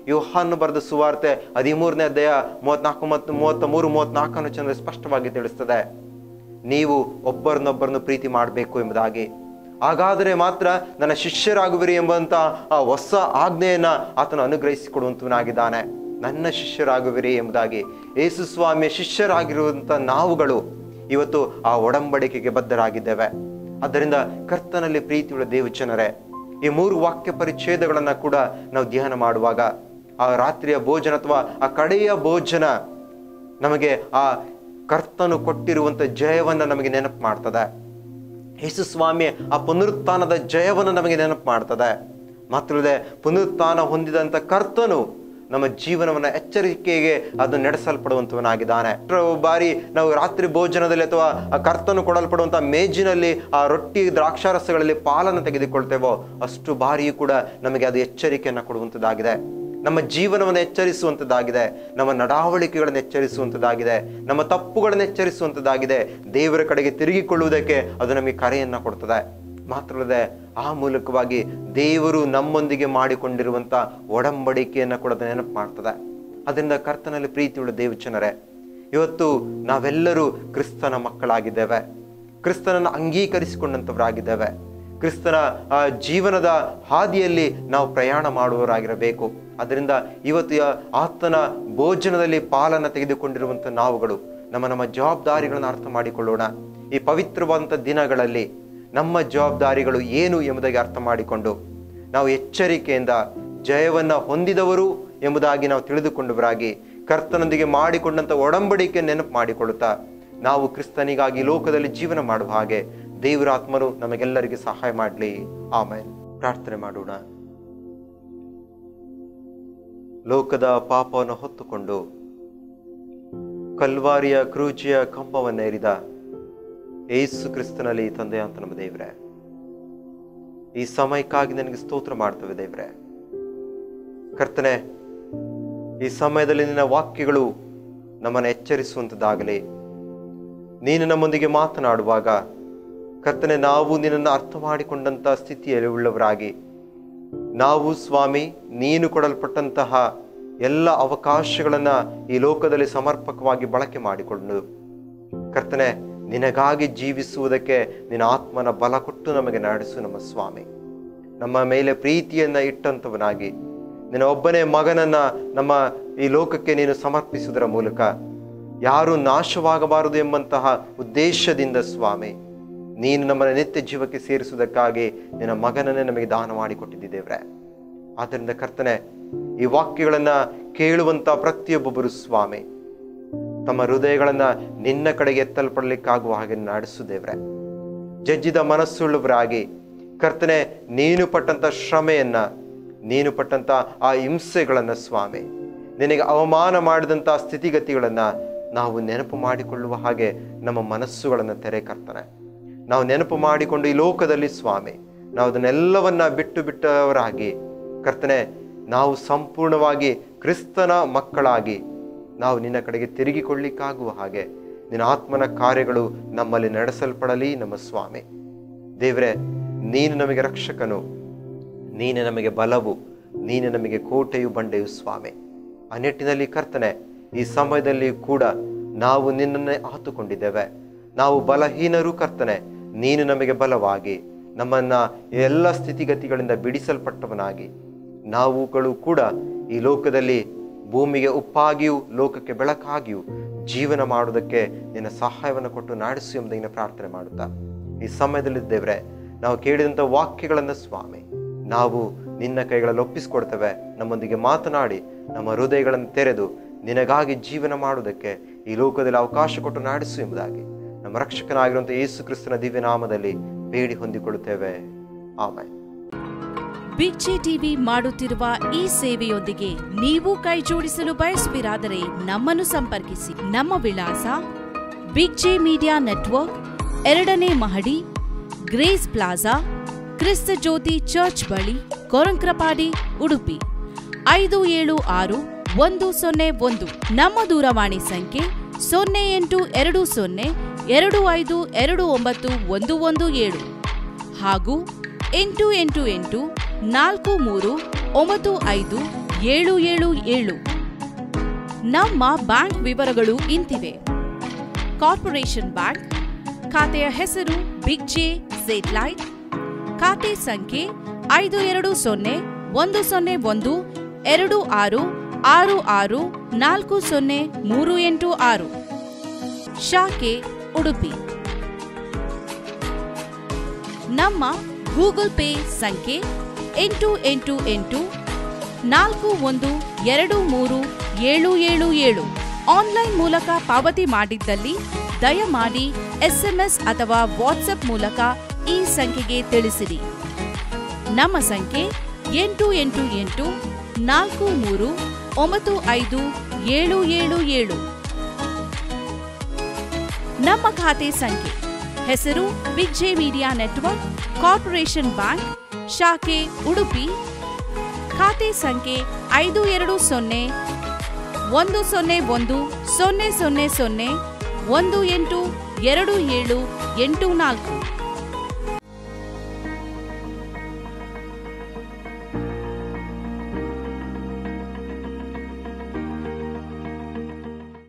ಯೋಹಾನ್ನು ಬರೆದ ಸುವಾರ್ತೆ ಹದಿಮೂರನೇ ಅಧ್ಯಾಯ ಮೂವತ್ನಾಲ್ಕು ಮತ್ತು ಮೂವತ್ತ ಮೂರು ಮೂವತ್ನಾಲ್ಕನ್ನು ಚಂದ್ರ ಸ್ಪಷ್ಟವಾಗಿ ತಿಳಿಸ್ತದೆ ನೀವು ಒಬ್ಬರನ್ನೊಬ್ಬರನ್ನು ಪ್ರೀತಿ ಮಾಡಬೇಕು ಎಂಬುದಾಗಿ ಹಾಗಾದರೆ ಮಾತ್ರ ನನ್ನ ಶಿಷ್ಯರಾಗುವಿರಿ ಎಂಬಂತ ಆ ಹೊಸ ಆಜ್ಞೆಯನ್ನ ಆತನು ಅನುಗ್ರಹಿಸಿಕೊಡುವಂತವನಾಗಿದ್ದಾನೆ ನನ್ನ ಶಿಷ್ಯರಾಗುವಿರಿ ಎಂಬುದಾಗಿ ಯೇಸು ಸ್ವಾಮಿಯ ಶಿಷ್ಯರಾಗಿರುವಂತ ನಾವುಗಳು ಇವತ್ತು ಆ ಒಡಂಬಡಿಕೆಗೆ ಬದ್ಧರಾಗಿದ್ದೇವೆ ಆದ್ದರಿಂದ ಕರ್ತನಲ್ಲಿ ಪ್ರೀತಿಯುಳ್ಳ ದೇವಚನರೇ ಈ ಮೂರು ವಾಕ್ಯ ಪರಿಚ್ಛೇದಗಳನ್ನ ಕೂಡ ನಾವು ಧ್ಯಾನ ಮಾಡುವಾಗ ಆ ರಾತ್ರಿಯ ಭೋಜನ ಅಥವಾ ಆ ಕಡೆಯ ಭೋಜನ ನಮಗೆ ಆ ಕರ್ತನು ಕೊಟ್ಟಿರುವಂತ ಜಯವನ್ನ ನಮಗೆ ನೆನಪು ಮಾಡ್ತದೆ ಯೇಸು ಸ್ವಾಮಿ ಆ ಪುನರುತ್ಥಾನದ ಜಯವನ್ನು ನಮಗೆ ನೆನಪು ಮಾಡ್ತದೆ ಮಾತ್ರಲ್ಲದೆ ಪುನರುತ್ಥಾನ ಹೊಂದಿದಂತ ಕರ್ತನು ನಮ್ಮ ಜೀವನವನ್ನ ಎಚ್ಚರಿಕೆಗೆ ಅದು ನಡೆಸಲ್ಪಡುವಂತವನಾಗಿದ್ದಾನೆ ಎಷ್ಟೋ ಬಾರಿ ನಾವು ರಾತ್ರಿ ಭೋಜನದಲ್ಲಿ ಅಥವಾ ಆ ಕರ್ತನು ಕೊಡಲ್ಪಡುವಂತ ಮೇಜಿನಲ್ಲಿ ಆ ರೊಟ್ಟಿ ದ್ರಾಕ್ಷಾರಸಗಳಲ್ಲಿ ಪಾಲನ್ನು ತೆಗೆದುಕೊಳ್ತೇವೋ ಅಷ್ಟು ಬಾರಿಯೂ ಕೂಡ ನಮಗೆ ಅದು ಎಚ್ಚರಿಕೆಯನ್ನು ಕೊಡುವಂಥದ್ದಾಗಿದೆ ನಮ್ಮ ಜೀವನವನ್ನು ಎಚ್ಚರಿಸುವಂಥದ್ದಾಗಿದೆ ನಮ್ಮ ನಡಾವಳಿಕೆಗಳನ್ನು ಎಚ್ಚರಿಸುವಂಥದ್ದಾಗಿದೆ ನಮ್ಮ ತಪ್ಪುಗಳನ್ನು ಎಚ್ಚರಿಸುವಂಥದ್ದಾಗಿದೆ ದೇವರ ಕಡೆಗೆ ತಿರುಗಿಕೊಳ್ಳುವುದಕ್ಕೆ ಅದು ನಮಗೆ ಕರೆಯನ್ನ ಕೊಡ್ತದೆ ಮಾತ್ರಲ್ಲದೆ ಆ ಮೂಲಕವಾಗಿ ದೇವರು ನಮ್ಮೊಂದಿಗೆ ಮಾಡಿಕೊಂಡಿರುವಂತ ಒಡಂಬಡಿಕೆಯನ್ನ ಕೂಡ ಅದು ನೆನಪು ಮಾಡ್ತದೆ ಅದರಿಂದ ಕರ್ತನಲ್ಲಿ ಪ್ರೀತಿಯುಳ್ಳ ದೇವಚನರೇ ಇವತ್ತು ನಾವೆಲ್ಲರೂ ಕ್ರಿಸ್ತನ ಮಕ್ಕಳಾಗಿದ್ದೇವೆ ಕ್ರಿಸ್ತನನ್ನು ಅಂಗೀಕರಿಸಿಕೊಂಡಂಥವರಾಗಿದ್ದೇವೆ ಕ್ರಿಸ್ತನ ಆ ಜೀವನದ ಹಾದಿಯಲ್ಲಿ ನಾವು ಪ್ರಯಾಣ ಮಾಡುವವರಾಗಿರಬೇಕು ಅದರಿಂದ ಇವತ್ತು ಯ- ಆತನ ಭೋಜನದಲ್ಲಿ ಪಾಲನ್ನು ತೆಗೆದುಕೊಂಡಿರುವಂಥ ನಾವುಗಳು ನಮ್ಮ ನಮ್ಮ ಜವಾಬ್ದಾರಿಗಳನ್ನು ಅರ್ಥ ಮಾಡಿಕೊಳ್ಳೋಣ ಈ ಪವಿತ್ರವಾದಂಥ ದಿನಗಳಲ್ಲಿ ನಮ್ಮ ಜವಾಬ್ದಾರಿಗಳು ಏನು ಎಂಬುದಾಗಿ ಅರ್ಥ ಮಾಡಿಕೊಂಡು ನಾವು ಎಚ್ಚರಿಕೆಯಿಂದ ಜಯವನ್ನ ಹೊಂದಿದವರು ಎಂಬುದಾಗಿ ನಾವು ತಿಳಿದುಕೊಂಡವರಾಗಿ ಕರ್ತನೊಂದಿಗೆ ಮಾಡಿಕೊಂಡಂಥ ಒಡಂಬಡಿಕೆ ನೆನಪು ಮಾಡಿಕೊಳ್ಳುತ್ತಾ ನಾವು ಕ್ರಿಸ್ತನಿಗಾಗಿ ಲೋಕದಲ್ಲಿ ಜೀವನ ಮಾಡುವ ಹಾಗೆ ದೇವರ ಆತ್ಮನು ನಮಗೆಲ್ಲರಿಗೆ ಸಹಾಯ ಮಾಡಲಿ ಆಮೇಲೆ ಪ್ರಾರ್ಥನೆ ಮಾಡೋಣ ಲೋಕದ ಪಾಪವನ್ನು ಹೊತ್ತುಕೊಂಡು ಕಲ್ವಾರಿಯ ಕ್ರೂಜಿಯ ಕಂಬವನ್ನೇರಿದ ಏಸು ಕ್ರಿಸ್ತನಲ್ಲಿ ತಂದೆ ಅಂತ ನಮ್ಮ ದೇವ್ರೆ ಈ ಸಮಯಕ್ಕಾಗಿ ನನಗೆ ಸ್ತೋತ್ರ ಮಾಡ್ತೇವೆ ದೇವ್ರೆ ಕರ್ತನೆ ಈ ಸಮಯದಲ್ಲಿ ನಿನ್ನ ವಾಕ್ಯಗಳು ನಮ್ಮನ್ನು ಎಚ್ಚರಿಸುವಂಥದ್ದಾಗಲಿ ನೀನು ನಮ್ಮೊಂದಿಗೆ ಮಾತನಾಡುವಾಗ ಕರ್ತನೆ ನಾವು ನಿನ್ನನ್ನು ಅರ್ಥ ಮಾಡಿಕೊಂಡಂಥ ಸ್ಥಿತಿಯಲ್ಲಿ ಉಳ್ಳವರಾಗಿ ನಾವು ಸ್ವಾಮಿ ನೀನು ಕೊಡಲ್ಪಟ್ಟಂತಹ ಎಲ್ಲ ಅವಕಾಶಗಳನ್ನ ಈ ಲೋಕದಲ್ಲಿ ಸಮರ್ಪಕವಾಗಿ ಬಳಕೆ ಮಾಡಿಕೊಂಡು ಕರ್ತನೆ ನಿನಗಾಗಿ ಜೀವಿಸುವುದಕ್ಕೆ ನಿನ್ನ ಆತ್ಮನ ಬಲ ಕೊಟ್ಟು ನಮಗೆ ನಡೆಸು ನಮ್ಮ ಸ್ವಾಮಿ ನಮ್ಮ ಮೇಲೆ ಪ್ರೀತಿಯನ್ನ ಇಟ್ಟಂತವನಾಗಿ ನಿನ್ನ ಒಬ್ಬನೇ ಮಗನನ್ನ ನಮ್ಮ ಈ ಲೋಕಕ್ಕೆ ನೀನು ಸಮರ್ಪಿಸುವುದರ ಮೂಲಕ ಯಾರು ನಾಶವಾಗಬಾರದು ಎಂಬಂತಹ ಉದ್ದೇಶದಿಂದ ಸ್ವಾಮಿ ನೀನು ನಮ್ಮನ್ನ ನಿತ್ಯ ಜೀವಕ್ಕೆ ಸೇರಿಸುವುದಕ್ಕಾಗಿ ನಿನ್ನ ಮಗನನ್ನೇ ನಮಗೆ ದಾನ ಮಾಡಿಕೊಟ್ಟಿದ್ದೇವ್ರೆ ಆದ್ದರಿಂದ ಕರ್ತನೆ ಈ ವಾಕ್ಯಗಳನ್ನ ಕೇಳುವಂತ ಪ್ರತಿಯೊಬ್ಬೊಬ್ಬರು ಸ್ವಾಮಿ ತಮ್ಮ ಹೃದಯಗಳನ್ನ ನಿನ್ನ ಕಡೆಗೆ ಎತ್ತಲ್ಪಡಲಿಕ್ಕಾಗುವ ಹಾಗೆ ನಡೆಸುದೇವ್ರೆ ಜಜ್ಜಿದ ಮನಸ್ಸುಳ್ಳವರಾಗಿ ಕರ್ತನೆ ನೀನು ಪಟ್ಟಂತ ಶ್ರಮೆಯನ್ನ ನೀನು ಪಟ್ಟಂತ ಆ ಹಿಂಸೆಗಳನ್ನ ಸ್ವಾಮಿ ನಿನಗೆ ಅವಮಾನ ಮಾಡಿದಂತ ಸ್ಥಿತಿಗತಿಗಳನ್ನ ನಾವು ನೆನಪು ಮಾಡಿಕೊಳ್ಳುವ ಹಾಗೆ ನಮ್ಮ ಮನಸ್ಸುಗಳನ್ನು ತೆರೆ ಕರ್ತನೆ ನಾವು ನೆನಪು ಮಾಡಿಕೊಂಡು ಈ ಲೋಕದಲ್ಲಿ ಸ್ವಾಮಿ ನಾವು ಅದನ್ನೆಲ್ಲವನ್ನ ಬಿಟ್ಟು ಬಿಟ್ಟವರಾಗಿ ಕರ್ತನೆ ನಾವು ಸಂಪೂರ್ಣವಾಗಿ ಕ್ರಿಸ್ತನ ಮಕ್ಕಳಾಗಿ ನಾವು ನಿನ್ನ ಕಡೆಗೆ ತಿರುಗಿಕೊಳ್ಳಿಕ್ಕಾಗುವ ಹಾಗೆ ನಿನ್ನ ಆತ್ಮನ ಕಾರ್ಯಗಳು ನಮ್ಮಲ್ಲಿ ನಡೆಸಲ್ಪಡಲಿ ನಮ್ಮ ಸ್ವಾಮಿ ದೇವರೇ ನೀನು ನಮಗೆ ರಕ್ಷಕನು ನೀನು ನಮಗೆ ಬಲವು ನೀನು ನಮಗೆ ಕೋಟೆಯು ಬಂಡೆಯು ಸ್ವಾಮಿ ಆ ನಿಟ್ಟಿನಲ್ಲಿ ಕರ್ತನೆ ಈ ಸಮಯದಲ್ಲಿ ಕೂಡ ನಾವು ನಿನ್ನನ್ನೇ ಆತುಕೊಂಡಿದ್ದೇವೆ ನಾವು ಬಲಹೀನರು ಕರ್ತನೆ ನೀನು ನಮಗೆ ಬಲವಾಗಿ ನಮ್ಮನ್ನ ಎಲ್ಲ ಸ್ಥಿತಿಗತಿಗಳಿಂದ ಬಿಡಿಸಲ್ಪಟ್ಟವನಾಗಿ ನಾವುಗಳು ಕೂಡ ಈ ಲೋಕದಲ್ಲಿ ಭೂಮಿಗೆ ಉಪ್ಪಾಗಿಯೂ ಲೋಕಕ್ಕೆ ಬೆಳಕಾಗಿಯೂ ಜೀವನ ಮಾಡುವುದಕ್ಕೆ ನಿನ್ನ ಸಹಾಯವನ್ನು ಕೊಟ್ಟು ನಡೆಸು ಎಂಬುದನ್ನು ಪ್ರಾರ್ಥನೆ ಮಾಡುತ್ತಾ ಈ ಸಮಯದಲ್ಲಿದ್ದೇವ್ರೆ ನಾವು ಕೇಳಿದಂಥ ವಾಕ್ಯಗಳನ್ನು ಸ್ವಾಮಿ ನಾವು ನಿನ್ನ ಕೈಗಳಲ್ಲಿ ಒಪ್ಪಿಸಿಕೊಡ್ತೇವೆ ನಮ್ಮೊಂದಿಗೆ ಮಾತನಾಡಿ ನಮ್ಮ ಹೃದಯಗಳನ್ನು ತೆರೆದು ನಿನಗಾಗಿ ಜೀವನ ಮಾಡುವುದಕ್ಕೆ ಈ ಲೋಕದಲ್ಲಿ ಅವಕಾಶ ಕೊಟ್ಟು ನಡೆಸು ಎಂಬುದಾಗಿ ನಮ್ಮ ರಕ್ಷಕನಾಗಿರುವಂಥ ಯೇಸು ಕ್ರಿಸ್ತನ ದಿವ್ಯ ನಾಮದಲ್ಲಿ ಬೇಡಿ ಹೊಂದಿಕೊಳ್ಳುತ್ತೇವೆ ಆಮೇಲೆ ಬಿಗ್ ಟಿವಿ ಮಾಡುತ್ತಿರುವ ಈ ಸೇವೆಯೊಂದಿಗೆ ನೀವು ಕೈ ಜೋಡಿಸಲು ಬಯಸುವಿರಾದರೆ ನಮ್ಮನ್ನು ಸಂಪರ್ಕಿಸಿ ನಮ್ಮ ವಿಳಾಸ ಬಿಗ್ ಜೆ ಮೀಡಿಯಾ ನೆಟ್ವರ್ಕ್ ಎರಡನೇ ಮಹಡಿ ಗ್ರೇಸ್ ಪ್ಲಾಜಾ ಕ್ರಿಸ್ತ ಜ್ಯೋತಿ ಚರ್ಚ್ ಬಳಿ ಕೊರಂಕ್ರಪಾಡಿ ಉಡುಪಿ ಐದು ಏಳು ಆರು ಒಂದು ಸೊನ್ನೆ ಒಂದು ನಮ್ಮ ದೂರವಾಣಿ ಸಂಖ್ಯೆ ಸೊನ್ನೆ ಎಂಟು ಎರಡು ಸೊನ್ನೆ ಎರಡು ಐದು ಎರಡು ಒಂಬತ್ತು ಒಂದು ಒಂದು ಏಳು ಹಾಗೂ ಎಂಟು ಎಂಟು ಎಂಟು ನಾಲ್ಕು ಮೂರು ಒಂಬತ್ತು ಐದು ಏಳು ಏಳು ಏಳು ನಮ್ಮ ಬ್ಯಾಂಕ್ ವಿವರಗಳು ಇಂತಿವೆ ಕಾರ್ಪೊರೇಷನ್ ಬ್ಯಾಂಕ್ ಖಾತೆಯ ಹೆಸರು ಬಿಗ್ ಜೆ ಲೈಟ್ ಖಾತೆ ಸಂಖ್ಯೆ ಐದು ಎರಡು ಸೊನ್ನೆ ಒಂದು ಸೊನ್ನೆ ಒಂದು ಎರಡು ಆರು ಆರು ಆರು ನಾಲ್ಕು ಸೊನ್ನೆ ಮೂರು ಎಂಟು ಆರು ಶಾಖೆ ಉಡುಪಿ ನಮ್ಮ ಗೂಗಲ್ ಪೇ ಸಂಖ್ಯೆ ಎಂಟು ಎಂಟು ಎಂಟು ನಾಲ್ಕು ಒಂದು ಎರಡು ಮೂರು ಏಳು ಏಳು ಏಳು ಆನ್ಲೈನ್ ಮೂಲಕ ಪಾವತಿ ಮಾಡಿದ್ದಲ್ಲಿ ದಯಮಾಡಿ ಎಸ್ಎಂಎಸ್ ಅಥವಾ ವಾಟ್ಸ್ಆಪ್ ಮೂಲಕ ಈ ಸಂಖ್ಯೆಗೆ ತಿಳಿಸಿರಿ ನಮ್ಮ ಸಂಖ್ಯೆ ಎಂಟು ಎಂಟು ಎಂಟು ನಾಲ್ಕು ಮೂರು ಒಂಬತ್ತು ಐದು ಏಳು ಏಳು ಏಳು ನಮ್ಮ ಖಾತೆ ಸಂಖ್ಯೆ ಹೆಸರು big J media network corporation bank ಶಾಖೆ ಉಡುಪಿ ಖಾತೆ ಸಂಖ್ಯೆ ಐದು ಎರಡು ಸೊನ್ನೆ ಒಂದು ಸೊನ್ನೆ ಒಂದು ಸೊನ್ನೆ ಸೊನ್ನೆ ಸೊನ್ನೆ ಒಂದು ಎಂಟು ಎರಡು ಏಳು ಎಂಟು ನಾಲ್ಕು